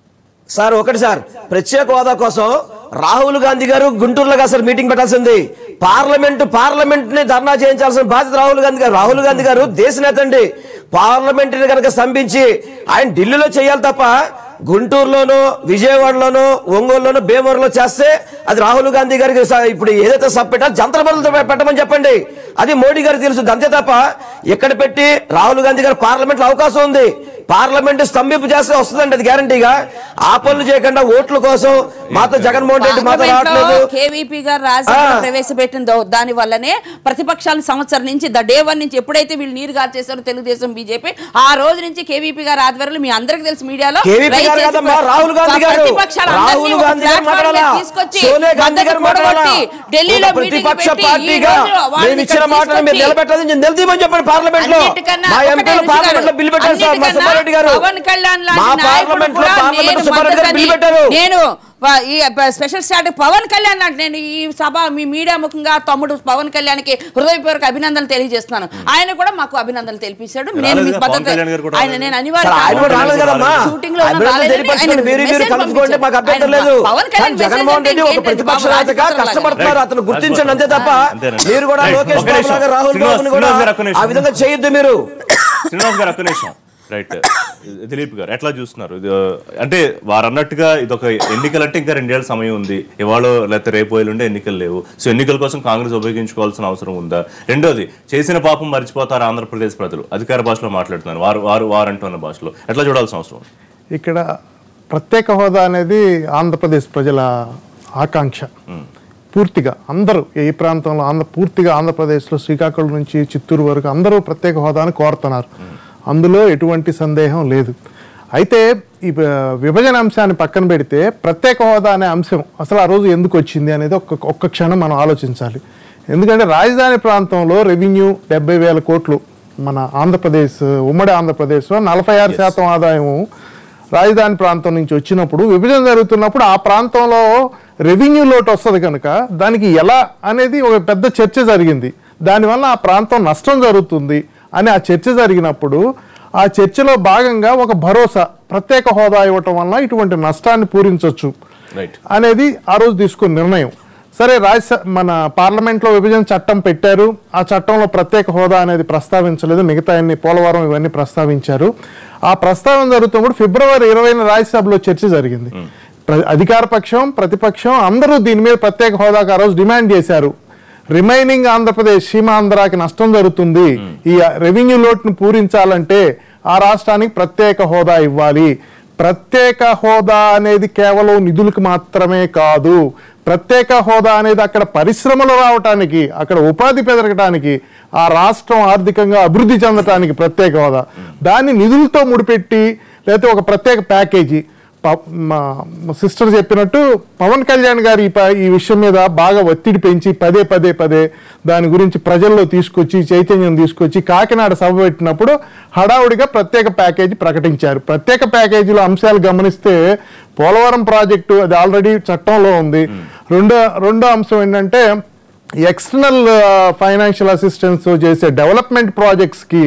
సార్ ఒకటి సార్ ప్రత్యేక హోదా కోసం రాహుల్ గాంధీ గారు గుంటూరులో కాదు సార్ మీటింగ్ పెట్టాల్సింది పార్లమెంట్ పార్లమెంట్ ని ధర్నా చేయించాల్సిన బాధ్యత రాహుల్ గాంధీ గారు రాహుల్ గాంధీ గారు దేశ నేత అండి పార్లమెంట్ ని కనుక స్తంభించి ఆయన ఢిల్లీలో చేయాలి తప్ప గుంటూరులోనూ విజయవాడలోనూ ఒంగోలులోనూ భీమవరంలో చేస్తే అది రాహుల్ గాంధీ గారికి స- ఇప్పుడు ఏదైతే సబ్ పెట్టాలో జంతర బదులతో పెట్టమని చెప్పండి అది మోడీ గారికి తెలుసు అంతే తప్ప ఇక్కడ పెట్టి రాహుల్ గాంధీ గారు పార్లమెంట్ లో అవకాశం ఉంది పార్లమెంట్ స్తంభింపు చేస్తే వస్తుందండి అది గ్యారంటీగా ఆ పనులు చేయకుండా ఓట్ల కోసం మాతో జగన్మోహన్ రెడ్డి మాతో రావట్లేదు కేవీపీ గారు రాజ్యసభలో ఆ. ప్రవేశపెట్టిన దో- దాని వల్లనే ప్రతిపక్షాల సంవత్సరం నుంచి ద డే వన్ నుంచి ఎప్పుడైతే వీళ్ళు నీరు గార్చేశారో తెలుగుదేశం బీజేపీ ఆ రోజు నుంచి కేవీపీ గారు ఆధ్వర్యంలో మీ అందరికీ తెలుసు మీడియాలో కేవీపీ రైట్ గారు చేసి కాదమ్మా, రాహుల్ గాంధీ గారు. ప్రతిపక్షాలందరినీ రాహుల్ ఒక గాంధీ గారు ప్లాట్ఫామ్ మీద మాట్లాడాలా? తీసుకొచ్చి సోనియా గాంధీ మద్దతు గారు కూడగొట్టి మాట్లాడాలా? ఢిల్లీలో ఒక మీటింగ్ ప్రతిపక్ష పెట్టి ఈ పార్టీగా రోజు వాళ్ళని మేము ఇచ్చిన ఇక్కడ మాటను మీరు తీసుకొచ్చి నిలబెట్టాలని నేను నిలదీయమని చెప్పండి పార్లమెంట్ లో అన్నిటికన్నా మా ఒకటే ఎంపీలు రుచి పార్లమెంట్ లో గారు. బిల్లు పెట్టారు సార్ మా అన్నిటికన్నా సుబ్బారెడ్డి గారు పవన్ కళ్యాణ్ లాంటి మా నాయకుడు పార్లమెంట్ లో కూడా పార్లమెంట్ నేను సుబ్బారెడ్డి గారు బిల్లు మద్దతు పెట్టారు నేను ప- ఈ ప- స్పెషల్ స్టార్ట్ పవన్ కళ్యాణ్ అంటే నేను ఈ సభ మీ మీడియా ముఖంగా తమ్ముడు పవన్ కళ్యాణ్కి హృదయపూర్వక అభినందనలు తెలియజేస్తున్నాను ఆయన కూడా మాకు అభినందనలు తెలిపించాడు నేను రాలేదు మీకు కదా, పవన్ మద్దతు కళ్యాణ్ గారు కూడా ఆయన రాలేదు. నేను సార్, అనివార్య ఆయన కూడా రాలేదు కదమ్మా షూటింగ్ లో ఉన్న అభినందనలు రాలేదని తెలియపరచుకోండి. ఆయన మీరు మీరు మెసేజ్ కలుపుకోండి మాకు అభ్యంతరం ఆయన లేదు పవన్ కళ్యాణ్ కానీ జగన్మోహన్ రెడ్డి ఒక ప్రతిపక్ష నేతగా కష్టపడుతున్నారు అతను గుర్తించండి అంతే తప్ప అంతేనండి. మీరు కూడా రైట్. లోకేష్ ఒక్క బాబు నిమిషం. లాగా రాహుల్ శ్రీనివాస్- బాబుని కూడా శ్రీనివాస్ గారు ఒక్క నిమిషం. ఆ విధంగా చేయొద్దు మీరు శ్రీనివాస్ గారు ఒక్క నిమిషం రైట్ దిలీప్ గారు ఎట్లా చూస్తున్నారు ఇది, అంటే వారు అన్నట్టుగా ఇది ఒక ఎన్నికలు అంటే ఇంకా రెండేళ్ల సమయం ఉంది ఇవాళ లేకపోతే రేపు ఎల్లుండే ఎన్నికలు లేవు సో ఎన్నికల కోసం కాంగ్రెస్ ఉపయోగించుకోవాల్సిన అవసరం ఉందా రెండోది చేసిన పాపం మర్చిపోతారు ఆంధ్రప్రదేశ్ ప్రజలు అధికార భాషలో మాట్లాడుతున్నారు వారు వారు వారు అంటున్న భాషలో ఎట్లా చూడాల్సిన అవసరం ఉంది? ఇక్కడ ప్రత్యేక హోదా అనేది ఆంధ్రప్రదేశ్ ప్రజల ఆకాంక్ష పూర్తిగా అందరూ ఏ ప్రాంతంలో ఆంధ్ర పూర్తిగా ఆంధ్రప్రదేశ్లో శ్రీకాకుళం నుంచి చిత్తూరు వరకు అందరూ ప్రత్యేక హోదాను కోరుతున్నారు అందులో ఎటువంటి సందేహం లేదు అయితే ఈ బ- విభజన అంశాన్ని పక్కన పెడితే ప్రత్యేక హోదా అనే అంశం అసలు ఆ రోజు ఎందుకు వచ్చింది అనేది ఒక్క ఒక్క క్షణం మనం ఆలోచించాలి ఎందుకంటే రాజధాని ప్రాంతంలో రెవెన్యూ డెబ్బై వేల కోట్లు మన ఆంధ్రప్రదేశ్ ఉమ్మడి ఆంధ్రప్రదేశ్లో నలభై ఆరు శాతం ఆదాయం రాజధాని ప్రాంతం నుంచి వచ్చినప్పుడు విభజన జరుగుతున్నప్పుడు ఆ ప్రాంతంలో రెవెన్యూ లోటు వస్తుంది కనుక దానికి ఎలా అనేది ఒక పెద్ద చర్చ జరిగింది దానివల్ల ఆ ప్రాంతం నష్టం జరుగుతుంది అని ఆ చర్చ జరిగినప్పుడు ఆ చర్చలో భాగంగా ఒక భరోసా ప్రత్యేక హోదా ఇవ్వటం వల్ల ఇటువంటి నష్టాన్ని పూరించవచ్చు రైట్ అనేది ఆ రోజు తీసుకున్న నిర్ణయం సరే రాజ్యసభ మన పార్లమెంట్లో విభజన చట్టం పెట్టారు ఆ చట్టంలో ప్రత్యేక హోదా అనేది ప్రస్తావించలేదు మిగతా అన్ని పోలవరం ఇవన్నీ ప్రస్తావించారు ఆ ప్రస్తావన జరుగుతున్నప్పుడు ఫిబ్రవరి ఇరవైన రాజ్యసభలో చర్చ జరిగింది ప్ర- అధికార పక్షం ప్రతిపక్షం అందరూ దీని మీద ప్రత్యేక హోదాకు ఆ రోజు డిమాండ్ చేశారు రిమైనింగ్ ఆంధ్రప్రదేశ్ సీమాంధ్రాకి నష్టం జరుగుతుంది ఈ రెవెన్యూ లోటును పూరించాలంటే ఆ రాష్ట్రానికి ప్రత్యేక హోదా ఇవ్వాలి ప్రత్యేక హోదా అనేది కేవలం నిధులకు మాత్రమే కాదు ప్రత్యేక హోదా అనేది అక్కడ పరిశ్రమలు రావటానికి అక్కడ ఉపాధి పెరగటానికి ఆ రాష్ట్రం ఆర్థికంగా అభివృద్ధి చెందటానికి ప్రత్యేక హోదా దాన్ని నిధులతో ముడిపెట్టి లేకపోతే ఒక ప్రత్యేక ప్యాకేజీ ప- మా సిస్టర్ చెప్పినట్టు పవన్ కళ్యాణ్ గారు ఈ ప- ఈ విషయం మీద బాగా ఒత్తిడి పెంచి పదే పదే పదే దాని గురించి ప్రజల్లో తీసుకొచ్చి చైతన్యం తీసుకొచ్చి కాకినాడ సభ పెట్టినప్పుడు హడావుడిగా ప్రత్యేక ప్యాకేజీ ప్రకటించారు ప్రత్యేక ప్యాకేజీలో అంశాలు గమనిస్తే పోలవరం ప్రాజెక్టు అది ఆల్రెడీ చట్టంలో ఉంది రెండో రెండో అంశం ఏంటంటే ఎక్స్టర్నల్ ఫైనాన్షియల్ అసిస్టెన్స్ చేసే డెవలప్మెంట్ ప్రాజెక్ట్స్కి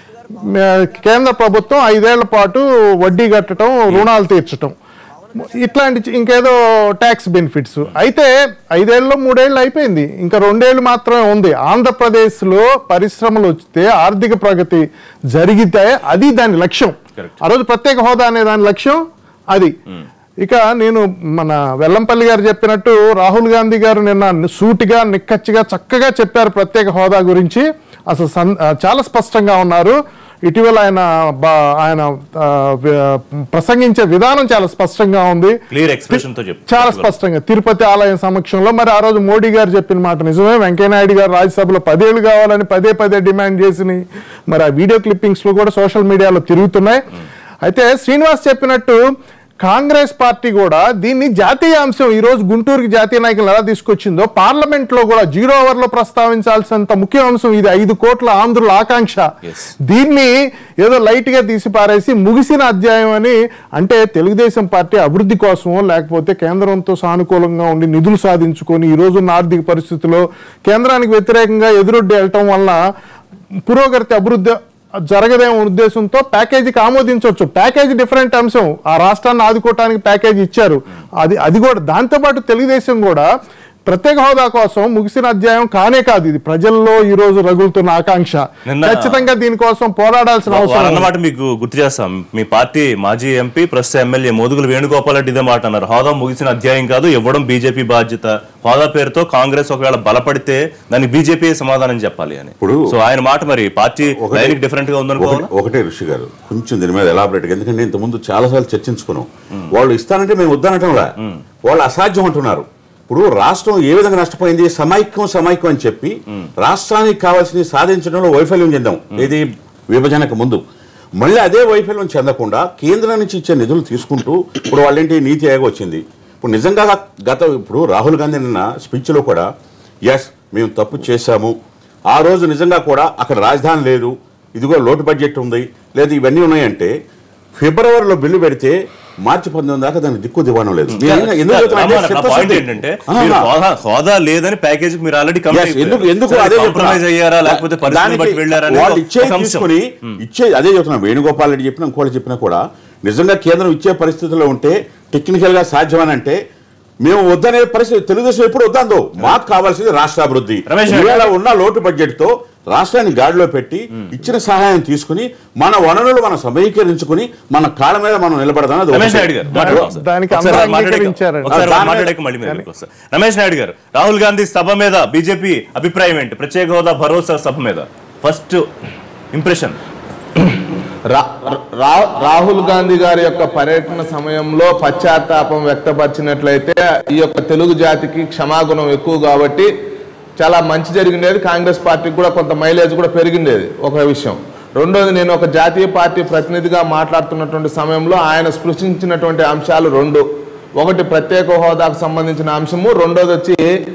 మే- కేంద్ర ప్రభుత్వం ఐదేళ్ల పాటు వడ్డీ కట్టడం రుణాలు తీర్చడం ఇట్లాంటి చి- ఇంకేదో ట్యాక్స్ బెనిఫిట్స్ అయితే ఐదేళ్ళు మూడేళ్ళు అయిపోయింది ఇంకా రెండేళ్ళు మాత్రమే ఉంది ఆంధ్రప్రదేశ్లో పరిశ్రమలు వస్తే ఆర్థిక ప్రగతి జరిగితే అది దాని లక్ష్యం ఆ రోజు ప్రత్యేక హోదా అనే దాని లక్ష్యం అది ఇక నేను మన వెల్లంపల్లి గారు చెప్పినట్టు రాహుల్ గాంధీ గారు నిన్న సూటిగా నిక్కచ్చిగా చక్కగా చెప్పారు ప్రత్యేక హోదా గురించి అసలు సన్ ఆ, చాలా స్పష్టంగా ఉన్నారు ఇటీవల ఆయన బా- ఆయన ఆ, వి- ప్రసంగించే విధానం చాలా స్పష్టంగా ఉంది క్లియర్ ఎక్స్ప్రెషన్ తో చెప్పు చాలా స్పష్టంగా తిరుపతి ఆలయం సమక్షంలో మరి ఆ రోజు మోడీ గారు చెప్పిన మాట నిజమే వెంకయ్యనాయుడు గారు రాజ్యసభలో పదేళ్ళు కావాలని పదే పదే డిమాండ్ చేసి మరి ఆ వీడియో క్లిప్పింగ్స్ లో కూడా సోషల్ మీడియాలో తిరుగుతున్నాయి అయితే శ్రీనివాస్ చెప్పినట్టు కాంగ్రెస్ పార్టీ కూడా దీన్ని జాతీయ అంశం ఈ రోజు గుంటూరుకి జాతీయ నాయకులు ఎలా తీసుకొచ్చిందో పార్లమెంట్ లో కూడా జీరో అవర్ లో ప్రస్తావించాల్సినంత ముఖ్య అంశం ఇది ఐదు కోట్ల ఆంధ్రుల ఆకాంక్ష Yes. దీన్ని ఏదో లైట్ గా తీసి పారేసి ముగిసిన అధ్యాయం అని అంటే తెలుగుదేశం పార్టీ అభివృద్ధి కోసమో లేకపోతే కేంద్రంతో సానుకూలంగా ఉండి నిధులు సాధించుకొని ఈ రోజున్న ఆర్థిక పరిస్థితుల్లో కేంద్రానికి వ్యతిరేకంగా ఎదురొడ్డి వెళ్ళటం వలన పురోగతి అభివృద్ధి జరగదేమో ఉద్దేశంతో ప్యాకేజీకి ఆమోదించవచ్చు ప్యాకేజీ డిఫరెంట్ అంశం ఆ రాష్ట్రాన్ని ఆదుకోవటానికి ప్యాకేజీ ఇచ్చారు అది అది కూడా దాంతోపాటు తెలుగుదేశం కూడా ప్రత్యేక హోదా కోసం ముగిసిన అధ్యాయం కానే కాదు ఇది ప్రజల్లో ఈ రోజు రగులుతున్న ఆకాంక్ష నిన్న- ఖచ్చితంగా దీనికోసం పోరాడాల్సిన అవసరం ఉంది. అన్నమాట మీకు గుర్తు చేస్తాం మీ పార్టీ మాజీ ఎంపీ ప్రస్తుత ఎమ్మెల్యే మోదుగుల వేణుగోపాల్ రెడ్డి ఇదే మాట అన్నారు హోదా ముగిసిన అధ్యాయం కాదు ఇవ్వడం బీజేపీ బాధ్యత హోదా పేరుతో కాంగ్రెస్ ఒకవేళ బలపడితే దానికి బీజేపీ సమాధానం చెప్పాలి అని ఇప్పుడు- సో ఆయన మాట మరి పార్టీ ఒకటి- డైరెక్ట్ డిఫరెంట్ గా ఉందనుకోవాలి ఒకటి- ఒకటే ఋషి గారు కొంచెం దీని మీద ఎలాబరేట్ ఎందుకంటే ఇంతకుముందు చాలాసార్లు చర్చించుకున్నాం వాళ్ళు ఇస్తానంటే మేము వద్దనటంలా వాళ్ళు అసాధ్యం అంటున్నారు ఇప్పుడు రాష్ట్రం ఏ విధంగా నష్టపోయింది సమైక్యం సమైక్యం అని చెప్పి రాష్ట్రానికి కావాల్సింది సాధించడంలో వైఫల్యం చెందాం ఏది విభజనకు ముందు మళ్ళీ అదే వైఫల్యం చెందకుండా కేంద్రం నుంచి ఇచ్చే నిధులు తీసుకుంటూ ఇప్పుడు వాళ్ళేంటి నీతి ఆయోగ్ వచ్చింది ఇప్పుడు నిజంగా గత ఇప్పుడు రాహుల్ గాంధీ నిన్న స్పీచ్లో కూడా ఎస్ మేము తప్పు చేశాము ఆ రోజు నిజంగా కూడా అక్కడ రాజధాని లేదు ఇదిగో లోటు బడ్జెట్ ఉంది లేదా ఇవన్నీ ఉన్నాయంటే ఫిబ్రవరిలో బిల్లు పెడితే మార్చి పంతొమ్మిది దాకా దానికి దిక్కు దివాణం లేదు నేను ఎందుకు చెప్తున్నా అంటే నా పాయింట్ చిత్తశుద్ధి. ఏంటంటే ఆహా. మీరు హోదా హోదా లేదని ప్యాకేజ్ మీరు ఆల్రెడీ Yes, ఎందుకు ఎందుకు అదే చెప్తున్నా. కాంప్రమైజ్ అయ్యారా లేకపోతే పరిస్థితిని దానికి బట్టి వెళ్ళారా అనేది వాళ్ళు ఒక ఇచ్చే అంశం. తీసుకుని ఇచ్చే అదే చెప్తున్నా వేణుగోపాల్ రెడ్డి చెప్పినా ఇంకోటి చెప్పినా కూడా నిజంగా కేంద్రం ఇచ్చే పరిస్థితుల్లో ఉంటే టెక్నికల్ గా సాధ్యమని అంటే మేము వద్దనే పరిస్థితి తెలుగుదేశం ఎప్పుడు వద్దందో మాకు కావాల్సింది రాష్ట్రాభివృద్ధి రమేష్ నాయుడు ఈవేళ ఉన్న లోటు బడ్జెట్ తో రాష్ట్రాన్ని గాడిలో పెట్టి ఇచ్చిన సహాయం తీసుకుని మన వనరులు మనం సమీకరించుకుని మన కాళ్ళ మీద మనం నిలబడదాం అది రమేష్ ఒకటే. నాయుడు గారు మాట్లాడదాం సార్. దానికి ఒకసారి అందరూ మాట్లాడాక- అంగీకరించారండి. ఒకసారి దాని మీద- మాట్లాడాక మళ్ళీ మీరు దగ్గరికి వస్తారు. రమేష్ నాయుడు గారు రాహుల్ గాంధీ సభ మీద బీజేపీ అభిప్రాయం ఏంటి ప్రత్యేక హోదా భరోసా సభ మీద ఫస్ట్ ఇంప్రెషన్ రా- రా- రాహుల్ గాంధీ గారి యొక్క పర్యటన సమయంలో పశ్చాత్తాపం వ్యక్తపరిచినట్లయితే ఈ యొక్క తెలుగు జాతికి క్షమాగుణం ఎక్కువ కాబట్టి చాలా మంచి జరిగిండేది కాంగ్రెస్ పార్టీకి కూడా కొంత మైలేజ్ కూడా పెరిగిండేది ఒక విషయం రెండోది నేను ఒక జాతీయ పార్టీ ప్రతినిధిగా మాట్లాడుతున్నటువంటి సమయంలో ఆయన స్పృశించినటువంటి అంశాలు రెండు ఒకటి ప్రత్యేక హోదాకు సంబంధించిన అంశము రెండోది వచ్చి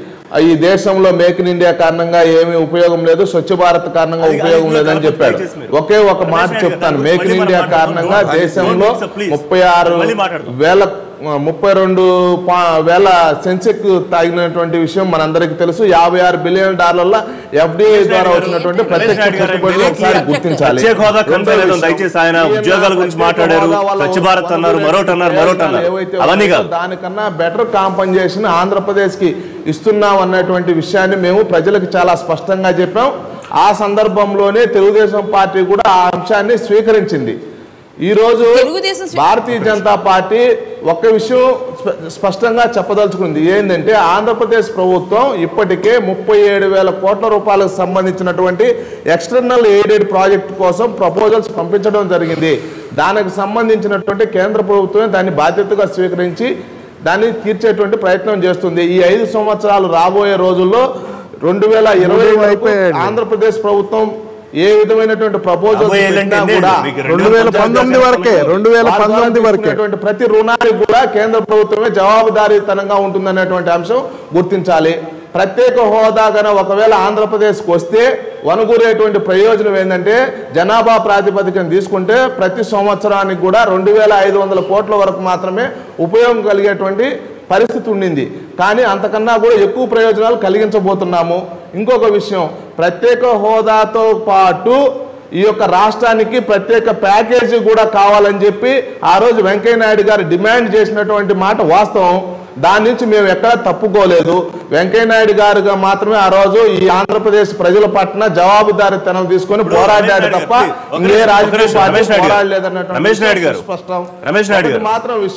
ఈ దేశంలో మేక్ ఇన్ ఇండియా కారణంగా ఏమీ ఉపయోగం లేదు స్వచ్ఛ భారత్ కారణంగా అది- ఉపయోగం అది లేదని చెప్పాడు దయచేసి మీరు. ఒకే ఒక మాట రమేష్ చెప్తాను గారు, మేక్ ఇన్ మళ్ళీ ఇండియా మనం కారణంగా మాట్లాడుకుందాం. దేశంలో Please, please. ముప్పై ఆరు మళ్ళీ మాట్లాడదాం. వేల ముప్పై రెండు పా- వేల సెన్సెక్ తాగినటువంటి విషయం మనందరికీ తెలుసు యాభై ఆరు బిలియన్ డాలర్ల ఎఫ్డిఐ ద్వారా వచ్చినటువంటి ప్రత్యక్ష నాయుడు గారు, పెట్టుబడులు ఒకసారి గుర్తించాలి ప్రత్యేక హోదా రెండో కన్ఫైన్ విషయం, దయచేసి ఆయన ఈయన ఉద్యోగాల గురించి ప్రత్యేక మాట్లాడారు హోదా వల్ల స్వచ్ఛ భారత్ అన్నారు వంద మరొకటి అన్నారు మరొకటి అన్నారు ఏవైతే అవన్నీ ఉన్నాయో కాదు దానికన్నా బెటర్ కాంపన్సేషన్ ఆంధ్రప్రదేశ్ కి ఇస్తున్నాం అన్నటువంటి విషయాన్ని మేము ప్రజలకు చాలా స్పష్టంగా చెప్పాం ఆ సందర్భంలోనే తెలుగుదేశం పార్టీ కూడా ఆ అంశాన్ని స్వీకరించింది ఈ రోజు తెలుగుదేశం స్వీ- భారతీయ జనతా పార్టీ ఒక్క విషయం స్ప- స్పష్టంగా చెప్పదలుచుకుంది ఏంటంటే ఆంధ్రప్రదేశ్ ప్రభుత్వం ఇప్పటికే ముప్పై ఏడు వేల కోట్ల రూపాయలకు సంబంధించినటువంటి ఎక్స్టర్నల్ ఎయిడెడ్ ప్రాజెక్ట్ కోసం ప్రపోజల్స్ పంపించడం జరిగింది దానికి సంబంధించినటువంటి కేంద్ర ప్రభుత్వమే దాన్ని బాధ్యతగా స్వీకరించి దాన్ని తీర్చేటువంటి ప్రయత్నం చేస్తుంది ఈ ఐదు సంవత్సరాలు రాబోయే రోజుల్లో రెండు వేల ఇరవై వరకు అయిపోయాయండి. ఆంధ్రప్రదేశ్ ప్రభుత్వం ఏ విధమైనటువంటి ప్రపోజల్స్ రాబోయే ఏళ్ళంటే పెట్టినా ఎన్ని? కూడా మీకు రెండు వేల పంతొమ్మిది వరకే రెండు వేల వారి ద్వారా పంతొమ్మిది వరకే తీసుకునేటువంటి ప్రతి రుణానికి కూడా కేంద్ర ప్రభుత్వమే జవాబుదారీతనంగా ఉంటుందనేటువంటి అంశం గుర్తించాలి ప్రత్యేక హోదా గన ఒకవేళ ఆంధ్రప్రదేశ్కి వస్తే వనుగూరేటువంటి ప్రయోజనం ఏంటంటే జనాభా ప్రాతిపదికన తీసుకుంటే ప్రతి సంవత్సరానికి కూడా రెండు వేల ఐదు వందల కోట్ల వరకు మాత్రమే ఉపయోగం కలిగేటువంటి పరిస్థితి ఉండింది కానీ అంతకన్నా కూడా ఎక్కువ ప్రయోజనాలు కలిగించబోతున్నాము ఇంకొక విషయం ప్రత్యేక హోదాతో పాటు ఈ యొక్క రాష్ట్రానికి ప్రత్యేక ప్యాకేజీ కూడా కావాలని చెప్పి ఆ రోజు వెంకయ్య నాయుడు గారు డిమాండ్ చేసినటువంటి మాట వాస్తవం దాని నుంచి మేము ఎక్కడా తప్పుకోలేదు వెంకయ్య నాయుడు గారుగా మాత్రమే ఆ రోజు ఈ ఆంధ్రప్రదేశ్ ప్రజల పట్ల జవాబుదారీతనం తీసుకొని పోరాడాడు తప్ప ఒక ఏ నిమిషం, ఒక రాజకీయ నిమిషం, పార్టీ రమేష్ నాయుడు గారు. పోరాడలేదన్నటువంటి రమేష్ నాయుడు గారు. స్పష్టం రమేష్ నాయుడు ఒకటి గారు. మాత్రం విషయం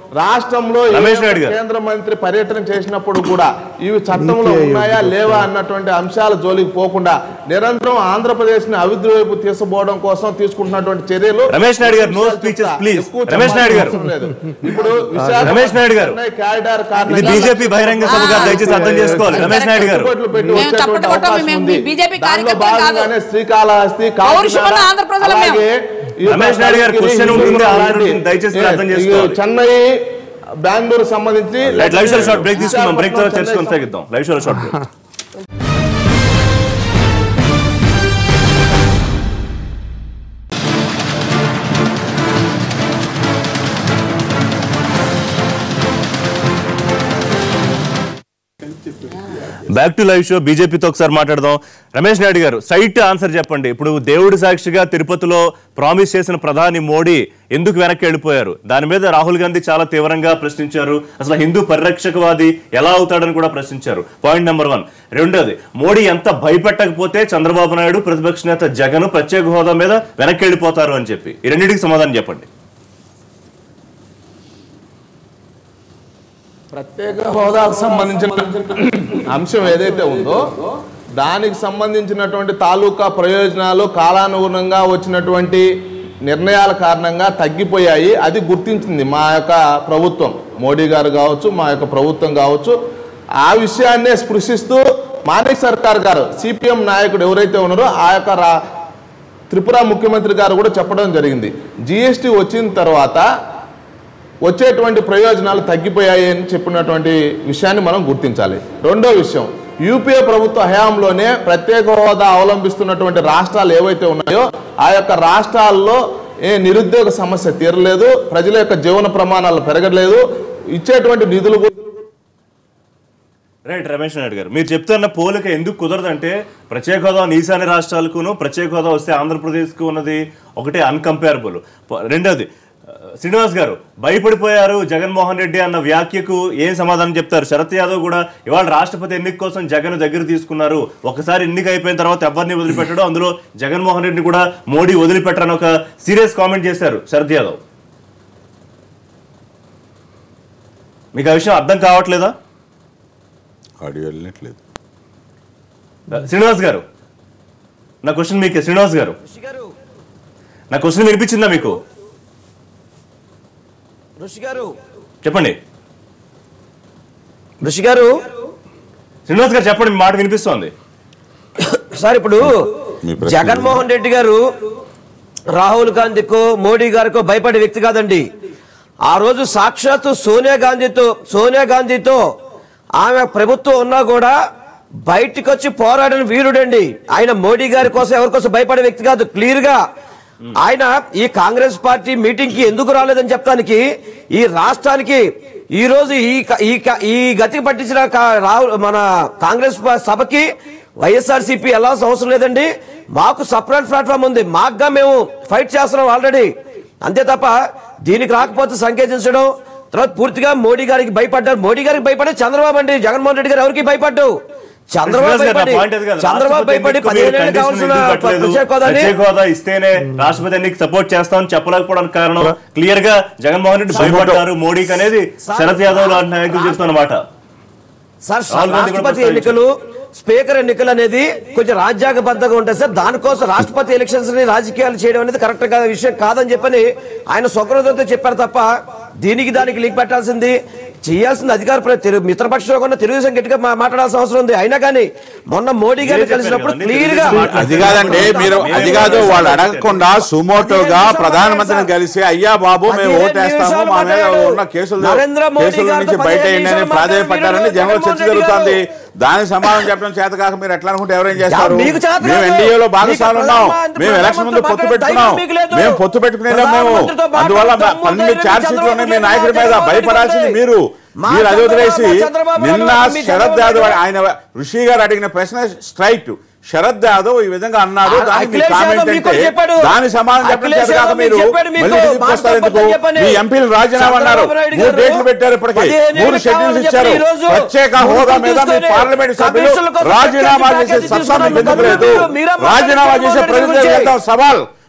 రాష్ట్రంలో ఏ రమేష్ ఒక్క నాయుడు గారు. కేంద్ర మంత్రి పర్యటన చేసినప్పుడు కూడా ఇవి చట్టంలో ఉన్నాయా లేవా అన్నటువంటి అంశాల జోలికి పోకుండా నిరంతరం ఆంధ్రప్రదేశ్ ని అభివృద్ధి వైపు తీసుకుపోవడం కోసం తీసుకుంటున్నటువంటి చర్యలు రమేష్ నాయుడు గారు, no speeches, please. ఎక్కువ రమేష్ నాయుడు గారు. అవసరం లేదు. ఇప్పుడు విశాఖపట్నం రమేష్ నాయుడు గారు. చెన్నై కారిడార్ ఇది కారణంగా బీజేపీ బహిరంగ సభ గారు దయచేసి అర్థం చేసుకోవాలి రమేష్ నాయుడు గారు పెట్టుబడులు పెట్టి మేము వచ్చేటువంటి చప్పట్లు కొట్టాము, అవకాశం మేము ఉంది. బీజేపీ దానిలో కార్యకర్తలు కాదు. భాగంగానే శ్రీకాళహస్తి పౌరుషమున్న కాకినాడ, ఆంధ్ర ప్రజలం మేము. అలాగే ఈ రమేష్ నాయుడు గారు, కిరిగిరి, క్వశ్చన్ ఉంటుంది, హిందూపురం ఆన్సర్ లాంటి, ఉంటుంది. దయచేసి ఏ, అర్థం ఈ చేసుకోవాలి. చెన్నై బెంగళూరు సంబంధించి లైవ్ షోలో షార్ట్ బ్రేక్ తీసుకుందాం బ్రేక్ తర్వాత విశాఖపట్నం, చర్చ చెన్నై కొనసాగిద్దాం లైవ్ షోలో short break back to live show బీజేపీతో ఒకసారి మాట్లాడదాం రమేష్ నాయుడు గారు స్ట్రైట్ ఆన్సర్ చెప్పండి ఇప్పుడు దేవుడి సాక్షిగా తిరుపతిలో ప్రామిస్ చేసిన ప్రధాని మోడీ ఎందుకు వెనక్కి వెళ్ళిపోయారు దాని మీద రాహుల్ గాంధీ చాలా తీవ్రంగా ప్రశ్నించారు అసలు హిందూ పరిరక్షకవాది ఎలా అవుతాడని కూడా ప్రశ్నించారు పాయింట్ నెంబర్ వన్ రెండోది మోడీ ఎంత భయపెట్టకపోతే చంద్రబాబు నాయుడు ప్రతిపక్ష నేత జగన్ ప్రత్యేక హోదా మీద వెనక్కి వెళ్ళిపోతారు అని చెప్పి ఈ రెండింటికి సమాధానం చెప్పండి ప్రత్యేక హోదాకు సంబంధించిన అంశం ఏదైతే ఉందో దానికి సంబంధించినటువంటి తాలూకా ప్రయోజనాలు కాలానుగుణంగా వచ్చినటువంటి నిర్ణయాల కారణంగా తగ్గిపోయాయి అది గుర్తించింది మా యొక్క ప్రభుత్వం మోడీ గారు కావచ్చు మా యొక్క ప్రభుత్వం కావచ్చు ఆ విషయాన్నే స్పృశిస్తూ మానిక్ సర్కార్ గారు సిపిఎం నాయకుడు ఎవరైతే ఉన్నారో ఆ యొక్క రా త్రిపుర ముఖ్యమంత్రి గారు కూడా చెప్పడం జరిగింది జిఎస్టీ వచ్చిన తర్వాత వచ్చేటువంటి ప్రయోజనాలు తగ్గిపోయాయి అని చెప్పినటువంటి విషయాన్ని మనం గుర్తించాలి రెండో విషయం యూపీఏ ప్రభుత్వ హయాంలోనే ప్రత్యేక హోదా అవలంబిస్తున్నటువంటి రాష్ట్రాలు ఏవైతే ఉన్నాయో ఆ యొక్క రాష్ట్రాల్లో ఏ నిరుద్యోగ సమస్య తీరలేదు ప్రజల యొక్క జీవన ప్రమాణాలు పెరగలేదు ఇచ్చేటువంటి నిధులు కూడా రైట్ రమేష్ నాయుడు గారు మీరు చెప్తున్న పోలిక ఎందుకు కుదరదంటే ప్రత్యేక హోదా ఉన్న ఈశాన్య రాష్ట్రాలకును ప్రత్యేక హోదా వస్తే ఆంధ్రప్రదేశ్కు ఉన్నది ఒకటే అన్కంపేరబుల్ రెండోది ఆ, శ్రీనివాస్ గారు భయపడిపోయారు జగన్మోహన్ రెడ్డి అన్న వ్యాఖ్యకు ఏం సమాధానం చెప్తారు శరత్ యాదవ్ కూడా ఇవాళ రాష్ట్రపతి ఎన్నిక కోసం జగన్ దగ్గర తీసుకున్నారు ఒకసారి ఎన్నిక అయిపోయిన తర్వాత ఎవరిని వదిలిపెట్టడు అందులో జగన్మోహన్ రెడ్డిని కూడా మోడీ వదిలిపెట్టరని ఒక సీరియస్ కామెంట్ చేశారు శరత్ యాదవ్ మీకు ఆ విషయం అర్థం కావట్లేదా ఆడియో వెళ్ళినట్లేదు శ్రీనివాస్ గారు నా క్వశ్చన్ మీకే శ్రీనివాస్ గారు ఋషి గారు నా క్వశ్చన్ వినిపించిందా మీకు ఋషి గారు చెప్పండి ఋషి గారు శ్రీనివాస్ గారు చెప్పండి మీ మాట వినిపిస్తోంది సార్ ఇప్పుడు మీ ప్రశ్న జగన్మోహన్ రెడ్డి గారు రాహుల్ గాంధీకో మోడీ గారికో భయపడే వ్యక్తి కాదండి ఆ రోజు సాక్షాత్తు సోనియా గాంధీతో సోనియా గాంధీతో ఆమె ప్రభుత్వం ఉన్నా కూడా బయటికి వచ్చి పోరాడిన వీరుడండి ఆయన మోడీ గారి కోసం ఎవరి కోసం భయపడే వ్యక్తి కాదు క్లియర్ గా ఆయన ఈ కాంగ్రెస్ పార్టీ మీటింగ్ కి ఎందుకు రాలేదని చెప్పడానికి ఈ రాష్ట్రానికి ఈ రోజు ఈ క- ఈ క- ఈ గతికి పట్టించిన కా- రాహుల్ మన కాంగ్రెస్ ప- సభకి వైఎస్ఆర్సీపీ వెళ్ళాల్సిన అవసరం లేదండి మాకు సపరేట్ ప్లాట్ఫామ్ ఉంది మాకుగా మేము ఫైట్ చేస్తున్నాం ఆల్రెడీ అంతే తప్ప దీనికి రాకపోతే సంకేతించడం తర్వాత పూర్తిగా మోడీ గారికి భయపడ్డారు మోడీ గారికి భయపడే చంద్రబాబు అండి జగన్మోహన్ రెడ్డి గారు ఎవరికి భయపడ్డు చంద్రబాబు శ్రీనివాస్ గారు, నా భయపడి point అది కాదు. చంద్రబాబు రాష్ట్రపతి భయపడి ఎన్నికకు మీరు పదిహేను ఏళ్ళు condition కావాల్సిన ఎందుకు పెట్టలేదు? ప్రత్యేక హోదాని ప్రత్యేక హోదా ఇస్తేనే రాష్ట్రపతి ఎన్నిక సపోర్ట్ చేస్తామని చెప్పలేకపోవడానికి కారణం క్లియర్ గా జగన్మోహన్ రెడ్డి భయపడ్డారు మోడీకి అనేది శరత్ యాదవ్ లాంటి నాయకులు చెప్తున్నమాట సార్ రాహుల్ గాంధీ కూడా రాష్ట్రపతి ఎన్నికలు స్పీకర్ ఎన్నికలు అనేది కొంచెం రాజ్యాంగబద్ధంగా ఉంటాయి సార్ దానికోసం రాష్ట్రపతి ఎలక్షన్స్ ని రాజకీయాలు చేయడం అనేది కరెక్ట్ కాదు విషయం కాదని చెప్పని ఆయన స్వగ్రతంతో చెప్పారు తప్ప దీనికి దానికి లీక్ పెట్టాల్సింది చేయాల్సింది అధికార ప్ర- తెలు- మిత్రపక్షంలో కూడా తెలుగుదేశం గట్టిగా మా- మాట్లాడాల్సిన అవసరం ఉంది అయినా కానీ మొన్న మోడీ గారిని మీరే కలిసినప్పుడు చెప్పారు క్లియర్ గా కదండి, తెలుగుదేశం అది కాదండి మీరు అది కాదు వాళ్ళు అడగకుండా సుమోటోగా ప్రధానమంత్రిని కలిసి అయ్యా బాబు మేము పదిహేను ఓటేస్తాము నిమిషాలు మా మీద మాట్లాడాడు. ఉన్న కేసులు నరేంద్ర మోదీ కేసుల గారితో నుంచి బయట పదిహేను అయ్యండి అని నిమిషాలు ప్రాధాన్యపడ్డారని మాట్లాడాడు జనంలో చర్చ జగన్మోహన్ రెడ్డి జరుగుతుంది గారు. దానికి సమాధానం చెప్పడం చేత కాక మీరు ఎట్లా అనుకుంటే ఎవరేం చేస్తారు మీకు చేత మేము కాదు. ఎన్డీఏలో మీకు భాగస్వాములు ఉన్నాం ప్రధానమంత్రి- మేము ఎలక్షన్ ముందు పొత్తు ప్రధానమంత్రితో పెట్టుకున్నాం మాట్లాడే ధైర్యం మీకు లేదు. మేము పొత్తు పెట్టుకునేలా మేము ప్రధానమంత్రితో మాట్లాడే అందువల్ల దమ్ము పన్నెండు ధైర్యం ఛార్జ్ షీట్లు ఉన్నాయి మీ చంద్రబాబు నాయకుడి మీద నాయుడు భయపడాల్సింది గారు మీరు మా మీరు అది వదిలేసి చంద్రబాబు చంద్రబాబు నిన్న నాయుడు మీ శరద్ చంద్రబాబు యాదవ్ నాయుడు ఆయన ఋషి గారు అడిగిన ప్రశ్న స్ట్రైట్ శరద్ యాదవ్ ఈ విధంగా అన్నారు ఆ- దానికి మీ అఖిలేష్ కామెంట్ యాదవ్ మీకు అంటే చెప్పాడు. దాని సమాధానం చెప్పడం అఖిలేష్ చేత కాక యాదవ్ మీరు మీకు చెప్పాడు మీకు. మళ్ళీ తిరిగి మాట వస్తారు ఎందుకు తప్పదని చెప్పండి. మీ ఎంపీలు రాజీనామా అన్నారు చంద్రబాబు నాయుడు మూడు గారు డేట్లు పెట్టారు ఇప్పటికి పదిహేను మూడు ఏళ్ళు షెడ్యూల్స్ కావాలని ఇచ్చారు చెప్పి ఈ రోజు ప్రత్యేక ముందుకు హోదా మీద మీ తీసుకొని పార్లమెంట్ సభ్యులు కమిషన్ల కోసం రాజీనామా ప్యాకేజీ చేసే సత్తా మీకు ఎందుకు తీసుకున్నాం. లేదు మీరే మాట్లాడారు రాజీనామా చేసే జగన్మోహన్ రెడ్డి ప్రజలు గురించి. చేద్దాం సవాల్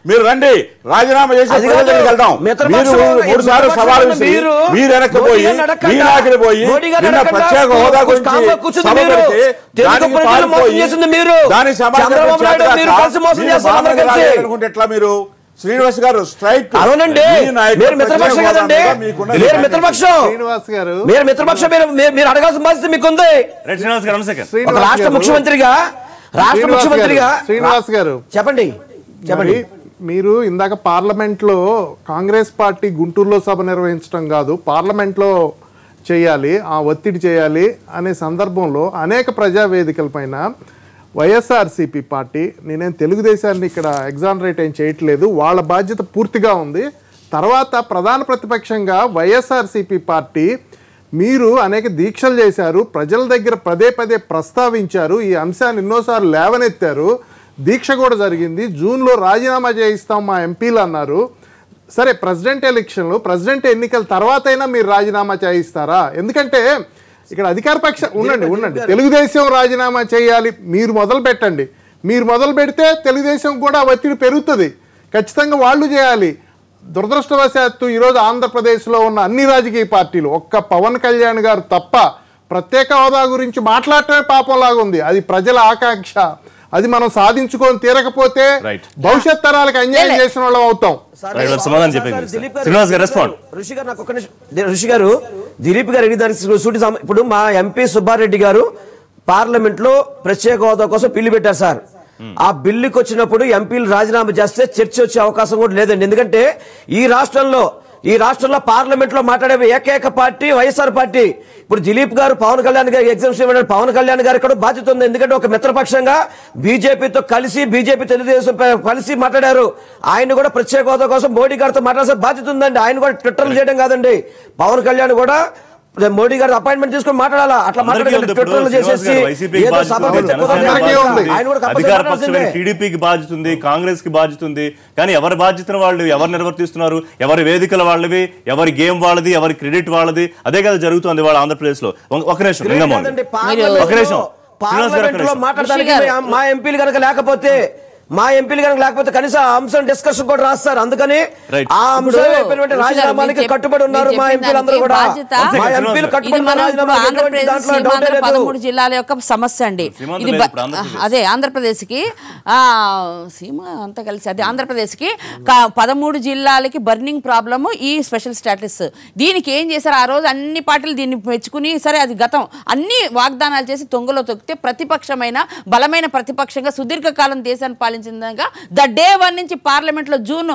మీరు రండి రాజీనామా చేసి అది ప్రజల కాదు. దగ్గరికి వెళ్దాం మిత్రపక్షం మీరు ఉన్న- మూడు సార్లు మిత్రపక్షం సవాలు ఉన్న విసిరి, మీరు మీరు వెనక్కి మోడీ పోయి గారిని అడగకుండా, మీ నాయకులు పోయి మోడీ గారిని నిన్న అడగకుండా, ప్రత్యేక హోదా కు- గురించి కామ్గా కూర్చుంది సభ మీరు. పెడితే తెలుగు దానికి ప్రజలు మోసం పాల్పోయి చేసింది మీరు. దాని సమాధానం చంద్రబాబు నాయుడు చేతకాక మీరు కలిసి మోసం మీరు చేస్తున్నారు బాగా కలిసి. రాయాలనుకుంటే ఎట్లా మీరు శ్రీనివాస్ గారు స్ట్రైక్ అవునండి మీ నాయకుడు మీరు మిత్రపక్షం ప్రత్యేక హోదా కదండి మీద మీకున్న మీరు డిమాండ్ మిత్రపక్షం శ్రీనివాస్ గారు మీరు మిత్రపక్షం మీరు మీరు- మీరు అడగాల్సిన బాధ్యత మీకుంది రెడ్ శ్రీనివాస్ గారు వన్ సెకండ్ ఒక శ్రీనివాస్ రాష్ట్ర గారు- ముఖ్యమంత్రిగా రాష్ట్ర శ్రీనివాస్ ముఖ్యమంత్రిగా గారు, శ్రీనివాస్ గారు. చెప్పండి చెప్పండి మరి మీరు ఇందాక పార్లమెంట్ లో కాంగ్రెస్ పార్టీ గుంటూరులో సభ నిర్వహించడం కాదు పార్లమెంట్ లో చేయాలి ఆ ఒత్తిడి చేయాలి అనే సందర్భంలో అనేక ప్రజా వేదికల పైన వైఎస్ఆర్సీపీ పార్టీ నేనేం తెలుగుదేశాన్ని ఇక్కడ ఎగ్జానరేట్ ఏం చేయట్లేదు వాళ్ళ బాధ్యత పూర్తిగా ఉంది తర్వాత ప్రధాన ప్రతిపక్షంగా వైఎస్ఆర్సీపీ పార్టీ మీరు అనేక దీక్షలు చేశారు ప్రజల దగ్గర పదే పదే ప్రస్తావించారు ఈ అంశాన్ని ఎన్నోసార్లు లేవనెత్తారు దీక్ష కూడా జరిగింది జూన్లో రాజీనామా చేయిస్తాం మా ఎంపీలు అన్నారు సరే ప్రెసిడెంట్ ఎలక్షన్లు ప్రెసిడెంట్ ఎన్నికల తర్వాతైనా మీరు రాజీనామా చేయిస్తారా ఎందుకంటే ఇక్కడ అధికార పక్ష ఉండండి ఉండండి తెలుగుదేశం రాజీనామా చేయాలి మీరు మొదలు పెట్టండి మీరు మొదలు పెడితే తెలుగుదేశం కూడా ఒత్తిడి పెరుగుతుంది ఖచ్చితంగా వాళ్ళు చేయాలి దురదృష్టవశాత్తు ఈరోజు ఆంధ్రప్రదేశ్లో ఉన్న అన్ని రాజకీయ పార్టీలు ఒక్క పవన్ కళ్యాణ్ గారు తప్ప ప్రత్యేక హోదా గురించి మాట్లాడటమే పాపంలాగా ఉంది అది ప్రజల ఆకాంక్ష అది మనం సాధించుకొని తీరకపోతే Right. భవిష్యత్ తరాలకు అన్యాయం చేసిన వాళ్ళం అవుతాం రైట్, వాళ్ళు సమాధానం చెప్పేది సార్, దిలీప్ గారు- శ్రీనివాస్ గారు రెస్పాండ్ ఋషి గారు నాకు ఒక్క నిమిషం ది- ఋషి గారు దిలీప్ గారు అడిగిన దానికి సూటి సమ- ఇప్పుడు మా ఎంపీ సుబ్బారెడ్డి గారు పార్లమెంట్ లో ప్రత్యేక హోదా కోసం బిల్లు పెట్టారు సార్ ఆ బిల్లుకి వచ్చినప్పుడు ఎంపీలు రాజీనామా చేస్తే చర్చ వచ్చే అవకాశం కూడా లేదండి ఎందుకంటే ఈ రాష్ట్రంలో ఈ రాష్ట్రంలో పార్లమెంట్ లో మాట్లాడే ఏకైక పార్టీ వైఎస్ఆర్ పార్టీ ఇప్పుడు దిలీప్ గారు పవన్ కళ్యాణ్ గారు ఎగ్జామ్స్ ఇవ్వడానికి పవన్ కళ్యాణ్ గారు కూడా బాధ్యత ఉంది ఎందుకంటే ఒక మిత్రపక్షంగా బీజేపీతో కలిసి బీజేపీ తెలుగుదేశం ప- కలిసి మాట్లాడారు ఆయన కూడా ప్రత్యేక హోదా కోసం మోడీ గారితో మాట్లాడాల్సిన బాధ్యత ఉందండి ఆయన కూడా ట్విట్టర్లు చేయడం కాదండి పవన్ కళ్యాణ్ కూడా మోడీ గారి అపాయింట్మెంట్ తీసుకొని మాట్లాడాలా అట్లా అందరికీ మాట్లాడకండి ఉంది ఇప్పుడు ట్విట్టర్లు శ్రీనివాస్ చేసేసి గారు వైసీపీకి ఏదో బాధ్యత సభ ఉంది, పెట్టుకొని జనసేన అందరికీ బాధ్యత ఉంది. ఉంది, ఆయన కూడా కంపల్సరీ అధికార మాట్లాడాల్సిందే. పక్షమైన టీడీపీకి బాధ్యత ఉంది కాంగ్రెస్ కి బాధ్యత ఉంది కానీ ఎవరి బాధ్యతను వాళ్ళు ఎవరు నిర్వర్తిస్తున్నారు ఎవరి వేదికల వాళ్ళవి ఎవరి గేమ్ వాళ్ళది ఎవరి క్రెడిట్ వాళ్ళది అదే కదా జరుగుతుంది వాళ్ళ ఆంధ్రప్రదేశ్ లో ఒక నిమిషం లింగమోహన్ కాదండి, ఒక పార్లమెంట్ నిమిషం. లో- శ్రీనివాస్ గారు, పార్లమెంట్ లో ఒక నిమిషం. మాట్లాడడానికి ఋషి గారు. మా ఎంపీలు కనుక లేకపోతే మా ఎంపీలు కనుక లేకపోతే కనీసం ఆ అంశం డిస్కషన్ కూడా రాస్తారు అందుకని Right. ఆ ఇప్పుడు అంశం అయిపోయినటువంటి ఋషి గారు, రాజీనామానికి మీరు కట్టుబడి ఉన్నారు చెప్పిన మా ఎంపీలు అందరూ దానికి కూడా బాధ్యత- One మా second, ఎంపీలు శ్రీనివాస్ కట్టుబడి ఇది ఉన్నారు మనం ఇప్పుడు రాజీనామాకి ఎటువంటి ఆంధ్రప్రదేశ్ దాంట్లో డౌటే సీమాంధ్ర లేదు. పదమూడు జిల్లాల యొక్క సమస్య అండి సీమాంధ్ర ఇది లేదు, బ- ఇప్పుడు ఆంధ్రప్రదేశ్. అదే ఆంధ్రప్రదేశ్కి ఆ, సీమ అంతా కలిసి అదే ఆంధ్రప్రదేశ్కి కా- పదమూడు జిల్లాలకి బర్నింగ్ ప్రాబ్లమ్ ఈ స్పెషల్ స్టాటస్ దీనికి ఏం చేశారు ఆ రోజు అన్ని పార్టీలు దీన్ని మెచ్చుకుని సరే అది గతం అన్ని వాగ్దానాలు చేసి తొంగలో తొక్కితే ప్రతిపక్షమైన బలమైన ప్రతిపక్షంగా సుదీర్ఘకాలం దేశాన్ని పాలించిందగా ద డే వన్ నుంచి పార్లమెంట్లో జూన్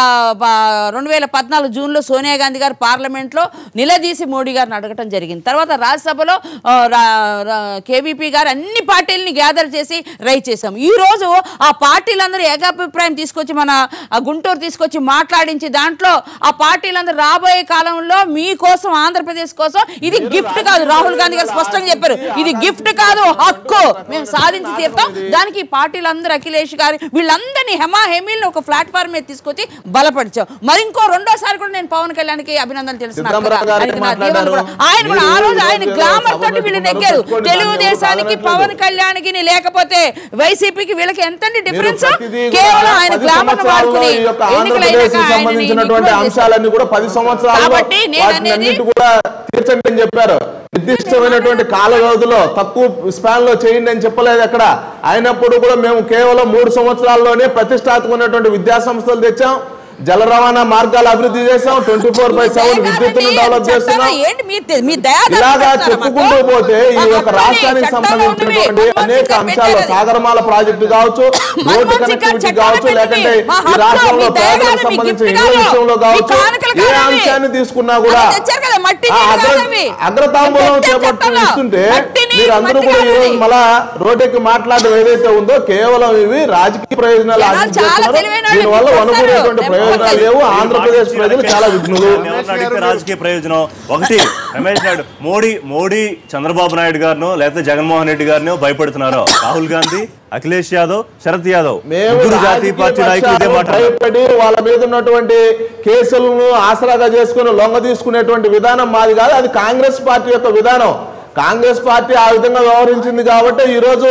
రెండు వేల పద్నాలుగు జూన్లో సోనియా గాంధీ గారు పార్లమెంట్లో నిలదీసి మోడీ గారిని అడగటం జరిగింది తర్వాత రాజ్యసభలో ఆ, రా- రా- కేవీపీ గారు అన్ని పార్టీలని గ్యాదర్ చేసి రైట్ చేశాం ఈ రోజు ఆ పార్టీలందరూ ఏకాభిప్రాయం తీసుకొచ్చి మన ఆ గుంటూరు తీసుకొచ్చి మాట్లాడించి దాంట్లో ఆ పార్టీలందరూ రాబోయే కాలంలో మీకోసం ఆంధ్రప్రదేశ్ కోసం ఇది గిఫ్ట్ కాదు రాహుల్ గాంధీ గారు స్పష్టంగా చెప్పారు ఇది గిఫ్ట్ కాదు హక్కు మేము సాధించి తీరుతాం దానికి ఈ పార్టీలందరూ అఖిలేష్ గారు వీళ్ళందరినీ హెమా హెమీల్ని ఒక ప్లాట్ఫామ్ మీద తీసుకొచ్చి బలపరిచాం మరి ఇంకో రెండోసారి కూడా నేను పవన్ కళ్యాణ్కి అభినందనలు తెలుస్తున్నాను సిద్ధరామయ్య గారు ఆయనకి నా మాట్లాడారు. దీవెన కూడా- ఆయన కూడా ఆ రోజు ఆయన మీరు గ్లామర్ తోటి వీళ్ళు సభ నెగ్గారు పెట్టుకొని తెలుగుదేశానికి దాన్ని పవన్ కళ్యాణ్కి లేకపోతే వైసీపీకి వీళ్ళకి ఎంతండి డిఫరెన్స్ ప్రతిదీ కూడా కేవలం ఆయన పది గ్లామర్ సంవత్సరాల్లో వాడుకుని ఈ యొక్క ఎన్నికలైనాక ఆంధ్రప్రదేశ్కి ఆయనని సంబంధించినటువంటి influence చేశారు. అంశాలన్నీ కూడా పది సంవత్సరాల్లో కాబట్టి నేను వాటిని అనేది- అన్నిటి కూడా తీర్చండి అని చెప్పారు నిర్దిష్టమైనటువంటి కాల వ్యవధిలో తక్కువ స్పాన్ లో చేయండి అని చెప్పలేదు అక్కడ అయినప్పుడు కూడా మేము కేవలం మూడు సంవత్సరాల్లోనే ప్రతిష్టాత్మకమైనటువంటి విద్యా సంస్థలు తెచ్చాం జల రవాణా మార్గాలు అభివృద్ధి చేసాం ట్వంటీ ఫోర్ బై సెవెన్ విద్యుత్తును డెవలప్ చేస్తున్నాం ఏంటి మీ మీ దయాదాక్షిణ్యం ఇలాగా చెప్తారా మాకు? చెప్పుకుంటూ పోతే ఈ మాకు యొక్క అప్పుడే రాష్ట్రానికి చట్టంలో సంబంధించినటువంటి ఉన్నవి. అనేక మన్మోహన్ సింగ్ అంశాలు పెట్టారు. సాగరమాల ప్రాజెక్టు కావచ్చు రోడ్డు మన్మోహన్ సింగ్ కనెక్టివిటీ చట్టాలు కావచ్చు పెట్టింది. లేకంటే మా ఈ హక్కులు, రాష్ట్రంలో మీ దయ పేదలకు కాదు, మీ సంబంధించిన గిఫ్ట్ ఇళ్ల కాదు. విషయంలో మీ కావచ్చు కానుకలు ఏ కాదు అవి. అంశాన్ని తీసుకున్నా కూడా అది తెచ్చారు కదా, మట్టి ఆ నీళ్ళు అగ్ర- కాదు అవి. అగ్రతాంబూలం తెచ్చారు చేపట్టు చట్టంలో. ఇస్తుంటే మట్టి నీళ్ళు, మీరందరూ మట్టి కూడా ఈ కాదు రోజు అది. మళ్ళా రోడ్డుకి మాట్లాడడం ఏదైతే ఉందో కేవలం ఇవి రాజకీయ ప్రయోజనాలు జనాలు ఆశించి చాలా చేస్తున్నారు. తెలివైన వాళ్ళు దీనివల్ల మీకు వనకూడేటువంటి వస్తారు. ప్రయోజనాలు లేవు ఆంధ్రప్రదేశ్ ప్రజలు చాలా విఘ్నులు ఎవరిని అడిగితే రాజకీయ ప్రయోజనం ఒకటి రమేష్ నాయుడు మోడీ మోడీ చంద్రబాబు నాయుడు గారినో లేకపోతే జగన్మోహన్ రెడ్డి గారినో భయపడుతున్నారు రాహుల్ గాంధీ అఖిలేష్ యాదవ్ శరద్ యాదవ్ మేము ముగ్గురు జాతీయ రాజకీయ పార్టీ నాయకులు ఇదే పక్షాలు మాట భయపడి వాళ్ళ మీద ఉన్నటువంటి కేసులను ఆసరాగా చేసుకుని లొంగ తీసుకునేటువంటి విధానం మాది కాదు అది కాంగ్రెస్ పార్టీ యొక్క విధానం కాంగ్రెస్ పార్టీ ఆ విధంగా వ్యవహరించింది కాబట్టి ఈ రోజు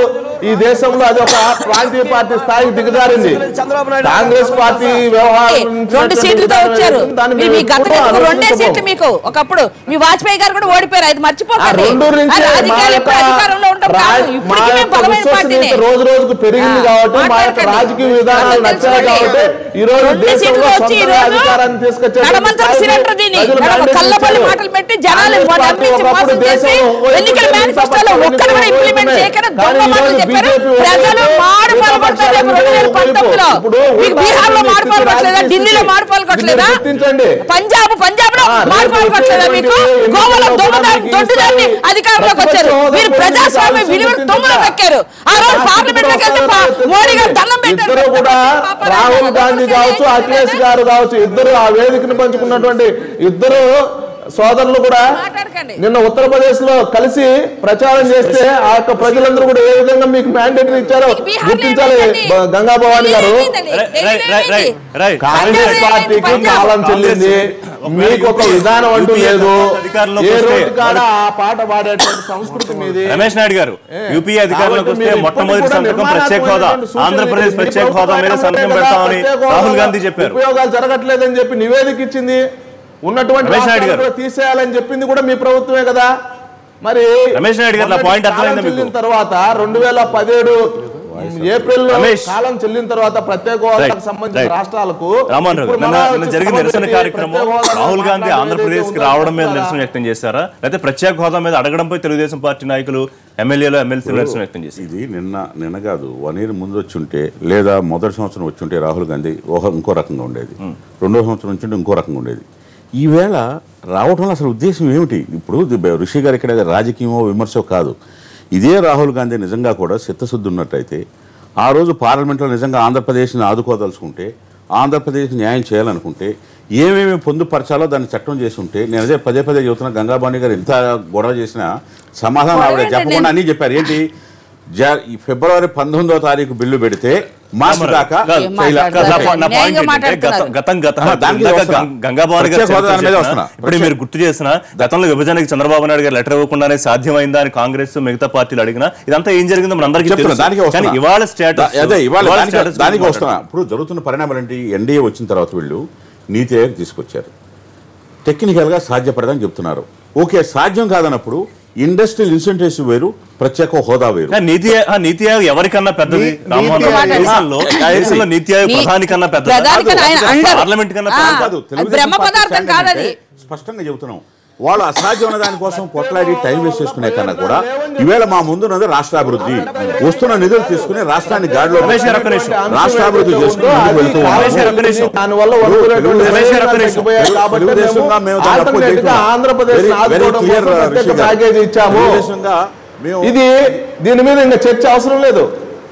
ఈ దేశంలో అది ఒక ప్రాంతీయ పార్టీ స్థాయికి దిగజారింది చంద్రబాబు నాయుడు కాంగ్రెస్ పార్టీ వ్యవహారం రెండు సీట్లతో వచ్చారు దాన్ని మీ- మీ మేము గత ఎప్పుడూ రెండే ఆలోచించబోము. సీట్లు మీకు ఒకప్పుడు మీ వాజ్పేయి గారు కూడా ఓడిపోయారు అది ఆ మర్చిపోకండి రెండు నుంచి ఆ రాజకీయాలు మా ఎప్పుడు యొక్క అధికారంలో ఉంటాం రా- కాదు మా ఇప్పటికీ మేము యొక్క బలమైన పార్టీనే విశ్వసనీయత రోజు రోజుకు పెరిగింది ఆ, కాబట్టి మా యొక్క మాట్లాడకండి. రాజకీయ విధానాలు అందరూ నచ్చాయి తెలుసుకోండి. కాబట్టి ఈ రోజు రెండు దేశంలో సీట్లు వచ్చి ఈ సొంతంగా రోజు అధికారాన్ని తీసుకొచ్చే నడమంతర స్థాయికి సిలిండర్ దీని ప్రజలు నడమ mandate కళ్ళబొల్లి ఇచ్చారు. మాటలు పెట్టి జనాలు కాంగ్రెస్ పార్టీ నమ్మించి ఒకప్పుడు మోసం చేసి దేశంలో ఓ ఎన్నికల ఎన్నికల మేనిఫెస్టోలో ఎన్నికల ఒక్కరు కూడా ఎన్నికల ఇంప్లిమెంట్ ఎన్నికల చేయకుండా కానీ దొంగ ఈ మాటలు రోజు చెప్పారు BJP ప్రజలు వైపు మాడు మిగతా పాల్గొట్టలేదు పక్షాలు రెండు వేల వైపు పంతొమ్మిదిలో ఇప్పుడు మీకు బీహార్ లో మాడు రాజకీయ పాల్గొట్టలేదా స్థితి ఢిల్లీలో మాడు పాల్గొట్టలేదా మీరు గుర్తించండి. పంజాబ్ పంజాబ్ లో ఆ, మాడు రేపు పాల్గొట్టలేదా మీకు వచ్చేటువంటి గోవాలో ఎన్నికల్లో దొంగదారి కూడా దొడ్డిదారిని మీకు అధికారంలోకి ప్రతిపక్ష వచ్చారు హోదా మీరు కూడా ప్రజాస్వామ్య మీకు విలువలు ఆలోచన తొమ్మిదిలో గుర్తించండి. ఎక్కారు ఆ రోజు రాష్ట్రపతి పార్లమెంట్ లోకి వెళ్తే పా- వస్తారు, మోడీ గారు దండం పెట్టారు ఇద్దరు కూడా పాపం రాహుల్ రాజు గాంధీ గారు కావచ్చు ఏం అఖిలేష్ చేయలేదా? గారు కావచ్చు ఇద్దరు ఆ వేదికను పంచుకున్నటువంటి ఇద్దరు సోదరులు కూడా మాట్లాడకండి. నిన్న ఉత్తరప్రదేశ్ లో కలిసి ప్రచారం చేస్తే ఆ యొక్క ప్రజలందరూ కూడా ఏ విధంగా మీకు మ్యాండేట్ ఇచ్చారో మీకు బీహార్లో గుర్తించాలి ఏమైందండి? బ- గంగా భవాని గారు ఏమైందండి? రై- రై- రై- రై- రై. కాంగ్రెస్ పంజాబ్ పార్టీకి పంజాబ్. కాలం చెల్లింది ఒకవేళ మీకు ఒక యూపీ విధానం అంటూ యూపీ లేదు అధికారంలోకి ఏ వస్తే రోజు కాడ ఆ పాట పాడేటువంటి సంస్కృతి మీది రమేష్ నాయుడు గారు యూపీ అధికారంలోకి కాబట్టి వస్తే మీరు మొట్టమొదటి ఇప్పటికి సంతకం కూడా ప్రత్యేక హోదా నిర్మాణాత్మకమైనటువంటి సూచనలు ఆంధ్రప్రదేశ్ మీ ప్రత్యేక ప్రభుత్వం హోదా మీద పైన సంతకం ఉంటే కదా పెడతామని ప్రత్యేక రాహుల్ హోదా గాంధీ చెప్పారు ఉపయోగాలు జరగట్లేదని చెప్పి నివేదిక ఇచ్చింది ఉన్నటువంటి రమేష్ నాయుడు రాష్ట్రాలు గారు. కూడా తీసేయాలని చెప్పింది కూడా మీ ప్రభుత్వమే కదా మరి రమేష్ నాయుడు గారు, నా మొన్నటి పాయింట్ అర్థమైందా కాలం మీకు? చెల్లిన తర్వాత రెండు వేల పదిహేడు ఏప్రిల్ లో రమేష్. కాలం చెల్లిన తర్వాత ప్రత్యేక హోదాకు రైట్, సంబంధించిన రైట్. రాష్ట్రాలకు రామన్ రావు ఇప్పుడు నిన్న మరలా నిన్న వచ్చి జరిగిన సభ నిరసన పెట్టి కార్యక్రమం ప్రత్యేక హోదా మీద రాహుల్ గాంధీ మాట్లాడేది ఆంధ్రప్రదేశ్ కి ఏదైతే రావడం మీద ఉందో నిరసన వ్యక్తం చేశారా లేకపోతే ప్రత్యేక హోదా మీద అడగడంపై తెలుగుదేశం పార్టీ నాయకులు ఎమ్మెల్యేలు ఎమ్మెల్సీలు నిరసన వ్యక్తం చేశారు ఇది నిన్న నిన్న కాదు వన్ ఇయర్ ముందు వచ్చి ఉంటే లేదా మొదటి సంవత్సరం వచ్చి ఉంటే రాహుల్ గాంధీ ఒక ఇంకో రకంగా ఉండేది రెండో సంవత్సరం నుంచి ఉంటే ఇంకో రకంగా ఉండేది ఈవేళ రావడంలో అసలు ఉద్దేశం ఏమిటి ఇప్పుడు ఇది ఋషి గారు ఇక్కడ రాజకీయమో విమర్శో కాదు ఇదే రాహుల్ గాంధీ నిజంగా కూడా చిత్తశుద్ధి ఉన్నట్టయితే ఆ రోజు పార్లమెంట్లో నిజంగా ఆంధ్రప్రదేశ్ని ఆదుకోదలుచుకుంటే ఆంధ్రప్రదేశ్ న్యాయం చేయాలనుకుంటే ఏమేమి పొందుపరచాలో దాన్ని చట్టం చేసి ఉంటే నేను అదే పదే పదే చెబుతున్నా గంగాబాణి గారు ఎంత గొడవ చేసినా సమాధానం ఆవిడ గొడవ చెప్పకుండా అన్నీ చెప్పారు ఏంటి జా- ఈ ఫిబ్రవరి పంతొమ్మిదో తారీఖు బిల్లు పెడితే మార్చి దాకా కాదు, ఏం చేయలే. మాట్లాడతారు? నా పా- నా పాయింట్ న్యాయంగా ఏంటంటే మాట్లాడుతున్నారు. గతం గతం గతం ఆ, దానికి ఇందాక వస్తున్నా. గం- గంగాభవాని గారు ప్రత్యేక హోదా దాని మీద చర్చ వస్తున్నా. చేసిన, ఇప్పుడు మీరు గుర్తు చేసిన గతంలో విభజనకి చంద్రబాబు నాయుడు గారు లెటర్ ఇవ్వకుండానే సాధ్యమైందా అని కాంగ్రెస్ మిగతా పార్టీలు అడిగినా ఇదంతా ఏం జరిగిందో మన అందరికీ చెప్తున్నా, తెలుసు దానికే కానీ వస్తున్నా. ఇవాళ స్టేటస్ దా- అదే ఇవాళ దానికి దానికి వస్తున్నా ఇప్పుడు జరుగుతున్న పరిణామాలు ఏంటి ఎన్డీఏ వచ్చిన తర్వాత వీళ్ళు నీతి ఆయోగ్ తీసుకొచ్చారు టెక్నికల్గా సాధ్యపడదని చెప్తున్నారు ఓకే సాధ్యం కాదన్నప్పుడు ఇండస్ట్రియల్ ఇన్సెంటివ్స్ వేరు ప్రత్యేక హోదా వేరు నీతి ఆ- ఆ నీతి ఆయోగ్ ఎవరికన్నా పెద్దది నీ- రామ్మోహన్ నీతి రావు ఆయోగ్ దేశంలో దేశంలో నీతి ఆయోగ్ నీ- ప్రధాని కన్నా పెద్ద ప్రధాని కన్నా ఆయన అండర్. పార్లమెంట్ కన్నా ఆ. పెద్దదా? కాదు అది తెలుగుదేశం బ్రహ్మ పార్టీ పదార్థం స్టాండ్ కాదు ఏంటంటే, అది. స్పష్టంగా చెబుతున్నాం వాళ్ళు అసాధ్యమైన దానికోసం కొట్లాడి టైం వేస్ట్ చేసుకునే కన్నా కూడా ఈవేళ మా ముందున్నది రాష్ట్రాభివృద్ధి వస్తున్న నిధులు తీసుకుని రాష్ట్రాన్ని గాడిలో రమేష్ గారు ఒక్క నిమిషం. రాష్ట్రాభివృద్ధి చేసుకుని ముందుకు వెళ్తూ ఉన్నాము. రమేష్ గారు ఒక్క నిమిషం. దానివల్ల వనరులు రమేష్ గారు ఒక్క నిమిషం. తగ్గిపోయాయి కాబట్టి తెలుగుదేశంగా మేము దాన్ని alternate అపోజ్ గా చేస్తున్నాం. ఆంధ్రప్రదేశ్ Very- very ఆదుకోవడం clear, కోసం ప్రత్యేక రిషి గారు. ప్యాకేజీ ఇచ్చాము తెలుగుదేశంగా మేము ఇది దీని మీద ఇంకా చర్చ అవసరం లేదు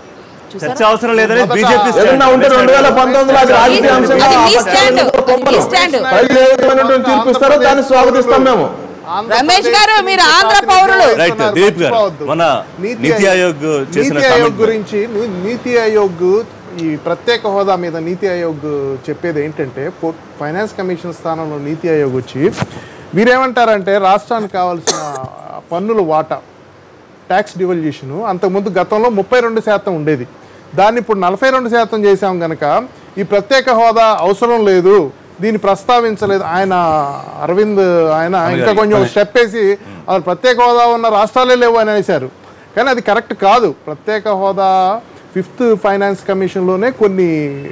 చర్చ అవసరం లేదని మొదట బీజేపీ ఏదన్నా ఉంటే రెండు వేల పంతొమ్మిదిలో అది రాజకీయ అంశంగా అది మీ ఆ స్టాండ్. పట్టాలను అది మీ స్టాండ్. ప్రజలు ఏ విధమైనటువంటి తీర్పు ఇస్తారో దాన్ని స్వాగతిస్తాం మేము రమేష్ గారు, మీరు ఆంధ్ర పౌరులు. రైట్, దిలీప్ గారు, మన నీతి ఆయోగ్ చేసిన నీతి ఆయోగ్ comment- గురించి ని- నీతి ఆయోగ్ ఈ ప్రత్యేక హోదా మీద నీతి ఆయోగ్ చెప్పేది ఏంటంటే పో- ఫైనాన్స్ కమిషన్ స్థానంలో నీతి ఆయోగ్ వచ్చి వీరేమంటారంటే రాష్ట్రానికి కావాల్సిన పన్నుల వాటా ట్యాక్స్ డివల్యూషన్ అంతకుముందు గతంలో ముప్పై రెండు శాతం ఉండేది దాన్ని ఇప్పుడు నలభై రెండు శాతం చేశాం కనుక ఈ ప్రత్యేక హోదా అవసరం లేదు దీన్ని ప్రస్తావించలేదు ఆయన అరవింద్ ఆయన ఇంకా కొంచెం స్టెప్ వేసి అసలు ప్రత్యేక హోదా ఉన్న రాష్ట్రాలే లేవు అని అనేశారు కానీ అది కరెక్ట్ కాదు ప్రత్యేక హోదా ఫిఫ్త్ ఫైనాన్స్ కమిషన్లోనే కొన్ని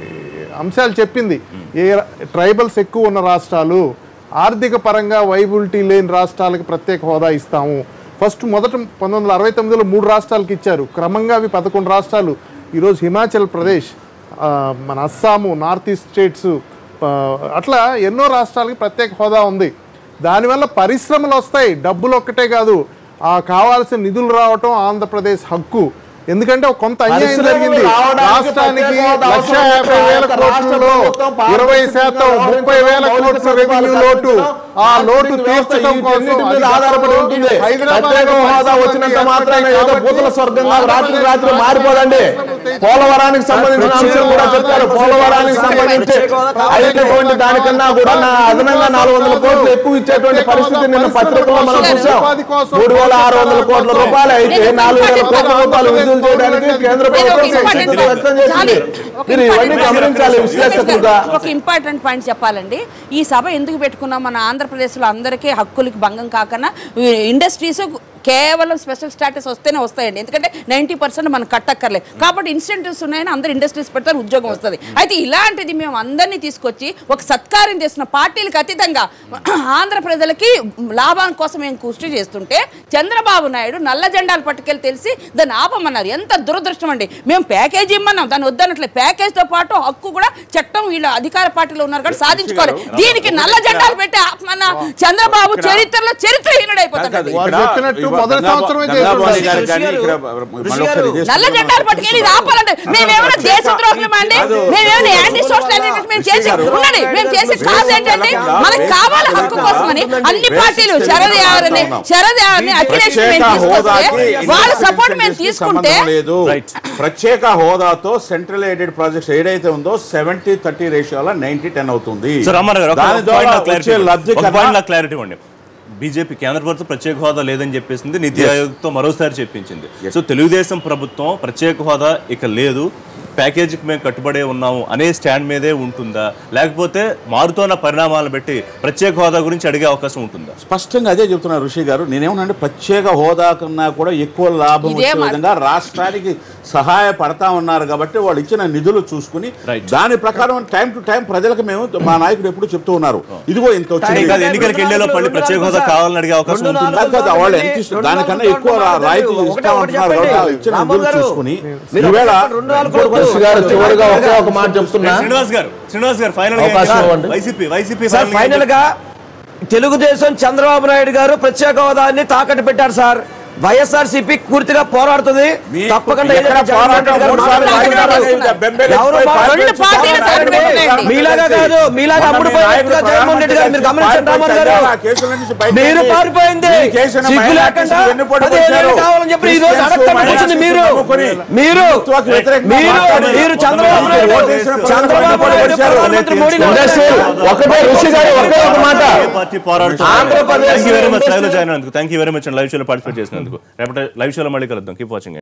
అంశాలు చెప్పింది ఏ రా- ట్రైబల్స్ ఎక్కువ ఉన్న రాష్ట్రాలు ఆర్థిక పరంగా వైబిలిటీ లేని రాష్ట్రాలకు ప్రత్యేక హోదా ఇస్తాము ఫస్ట్ మొదట పంతొమ్మిది వందల అరవై తొమ్మిదిలో మూడు రాష్ట్రాలకు ఇచ్చారు క్రమంగా అవి పదకొండు రాష్ట్రాలు ఈరోజు హిమాచల్ ప్రదేశ్ ఆ, మన అస్సాము నార్త్ ఈస్ట్ స్టేట్స్ ఆ, అట్లా ఎన్నో రాష్ట్రాలకి ప్రత్యేక హోదా ఉంది దానివల్ల పరిశ్రమలు వస్తాయి డబ్బులు ఒక్కటే కాదు ఆ కావాల్సిన నిధులు రావటం ఆంధ్రప్రదేశ్ హక్కు ఎందుకంటే ఒక కొంత అన్యాయం పరిశ్రమలు జరిగింది రావడానికి రాష్ట్రానికి ప్రత్యేక హోదా లక్ష అవసరం యాభై వేల లేదు. రాష్ట్ర కోట్లలో ప్రభుత్వం ఇరవై పారిశ్రామిక శాతం రంగంలో ముప్పై వేల మౌలిక కోట్ల సదుపాయాలు రెవెన్యూ లోటు కల్పించడం ఆ లోటు వ్యవస్థ తీర్చడం ఈ కోసం రెండింటి మీద ఆధారపడి ఉంటుంది హైదరాబాద్ ప్రత్యేక హోదా వచ్చినంత మాత్రాన ఏదో భూతల స్వర్గంగా రాత్రి రాత్రి మారిపోదండి పోలవరానికి సంబంధించిన అంశం కూడా చెప్పారు పోలవరానికి సంబంధించి అయినటువంటి దానికన్నా కూడా నా అదనంగా నాలుగు వందల కోట్లు ఎక్కువ ఇచ్చేటువంటి పరిస్థితి నిన్న పత్రికలో మనం చూసాం మూడు వేల ఆరు వందల కోట్ల రూపాయలు అయితే నాలుగు వేల కోట్ల రూపాయలు విడుదల చేయడానికి కేంద్ర ప్రభుత్వం సంసిద్ధత వ్యక్తం చేసింది మీరు ఇవన్నీ గమనించాలి విశ్లేషకులుగా ఒక ఇంపార్టెంట్ పాయింట్ చెప్పాలండి ఈ సభ ఎందుకు పెట్టుకున్నాం మన ఆంధ్రప్రదేశ్లో అందరికీ హక్కులకి భంగం కాకుండా ఇండస్ట్రీస్ కేవలం స్పెషల్ స్టాటస్ వస్తేనే వస్తాయండి ఎందుకంటే నైంటీ పర్సెంట్ మనం కట్టక్కర్లేదు కాబట్టి ఇన్సెంటివ్స్ ఉన్నాయని అందరు ఇండస్ట్రీస్ పెడతారు ఉద్యోగం వస్తుంది అయితే ఇలాంటిది మేము అందరినీ తీసుకొచ్చి ఒక సత్కార్యం చేసిన పార్టీలకు అతీతంగా ఆంధ్ర ప్రజలకి లాభం కోసం మేము కృషి చేస్తుంటే చంద్రబాబు నాయుడు నల్ల జెండాలు పట్టుకెళ్ళి తెలిసి దాన్ని ఆపమన్నారు ఎంత దురదృష్టం అండి మేము ప్యాకేజీ ఇమ్మన్నాం దాన్ని వద్దనట్లేదు ప్యాకేజ్తో పాటు హక్కు కూడా చట్టం వీళ్ళ అధికార పార్టీలో ఉన్నారు కాబట్టి సాధించుకోవాలి దీనికి నల్ల జెండాలు పెట్టి ఆపమన్న చంద్రబాబు చరిత్రలో చరిత్రహీనుడైపోతాడు వారు చెప్పినట్టు మొదటి సంవత్సరమే చేసి నల్ల జెండాలు పట్టుకెళ్ళి ఇది ఆపాలంటే మేమేమైనా దేశద్రోహులం అండి మేమేమైనా యాంటీ సోషల్ మేము చేసి ఉండండి మేము చేసే కాదు ఏంటంటే మనకు కావాలి హక్కు కోసమని అన్ని పార్టీలు శరద్ యావరని శరద్ యావరని అఖిలేష్ మేము తీసుకొస్తే వాళ్ళ సపోర్ట్ మేము తీసుకుంటే లేదు Right. ప్రత్యేక హోదాతో సెంట్రల్ ఎయిడెడ్ ప్రాజెక్ట్స్ ఏదైతే ఉందో సెవెంటీ థర్టీ రేషియోలో నైన్టీ టెన్ అవుతుంది సో రామారావు గారు, ఒక దాని point ద్వారా నాకు clarity వచ్చే ఇవ్వండి. లబ్ధి ఒక కన్నా point నాకు క్లారిటీ ఇవ్వండి బీజేపీ కేంద్ర ప్రభుత్వం ప్రత్యేక హోదా లేదని చెప్పేసింది నీతి ఆయోగ్తో మరోసారి చెప్పించింది సో తెలుగుదేశం ప్రభుత్వం ప్రత్యేక హోదా ఇక లేదు ప్యాకేజీకి మేము కట్టుబడే ఉన్నాము అనే స్టాండ్ మీదే ఉంటుందా లేకపోతే మారుతున్న పరిణామాలను బట్టి ప్రత్యేక హోదా గురించి అడిగే అవకాశం ఉంటుందా స్పష్టంగా అదే చెప్తున్నారు ఋషి గారు నేనేమన్నా ప్రత్యేక హోదా కన్నా కూడా ఎక్కువ లాభం ఇదే వచ్చే మా- విధంగా రాష్ట్రానికి సహాయపడతా ఉన్నారు కాబట్టి వాళ్ళు ఇచ్చిన నిధులు చూసుకుని Right. దాని ప్రకారం టైం టు టైం ప్రజలకు మేము మా నాయకుడు ఎప్పుడు చెప్తూ ఉన్నారు ఇదిగో ఇంత వచ్చింది కాదు ఎన్నికలకు వెళ్లేలో పల్లి ప్రత్యేక హోదా కావాలని అడిగే అవకాశం రెండు ఉంటుందా కాదు, కాదు, వాళ్ళు ఎంత ఇస్తారు? దానికన్నా ఎక్కువ రా- రాయితీ ఇస్తామంటున్నారు కాబట్టి ఆ ఇచ్చిన నిధులు చూసుకుని మీరు ఈవేళ రెండు నాలుగు వర్షి గారు చివరిగా ఒకే ఒక మాట చెప్తున్నా శ్రీనివాస్ గారు శ్రీనివాస్ గారు ఫైనల్ అవకాశం ఇవ్వండి. వైసీపీ వైసీపీ సార్ ఫైనల్ గా తెలుగుదేశం చంద్రబాబు నాయుడు గారు ప్రత్యేక హోదాన్ని తాకట్టు పెట్టారు సార్ వైఎస్ఆర్ సిపి పూర్తిగా పోరాడుతుంది మీ- తప్పకుండా ఎక్కడ ఏదైనా జగన్మోహన్ రెడ్డి గారు మూడు సార్లు మాట్లాడారు. మాట్లాడారు. బెంబేలు ఎవరు ఎత్తిపోయి మా- రెండు పార్టీలు తాకట్టు పెట్టండి. మీలాగా కాదు మీలాగా అప్పుడు పోయినట్టుగా జగన్మోహన్ రెడ్డి గారు మీరు గమనించండి రామన్ గారు మీరు పారిపోయింది సిగ్గు లేకుండా పదిహేను కావాలని చెప్పి ఈ రోజు అడగటానికి కూర్చుంది మీరు మీరు మీరు మీరు చంద్రబాబు నాయుడు చంద్రబాబు నాయుడు ప్రధానమంత్రి మోడీ ఇండస్ట్రీ ఒకటే ఋషి గారు ఒకే ఒక మాట పార్టీ పోరాడుతుంది Andhra Pradesh thank you very much live లో జాయిన్ అయినందుకు thank you very much live షోలో పార్టిసిపేట్ చేసినందుకు రేపటి లైవ్ షోలో మళ్ళీ కలుద్దాం కీప్ వాచింగ్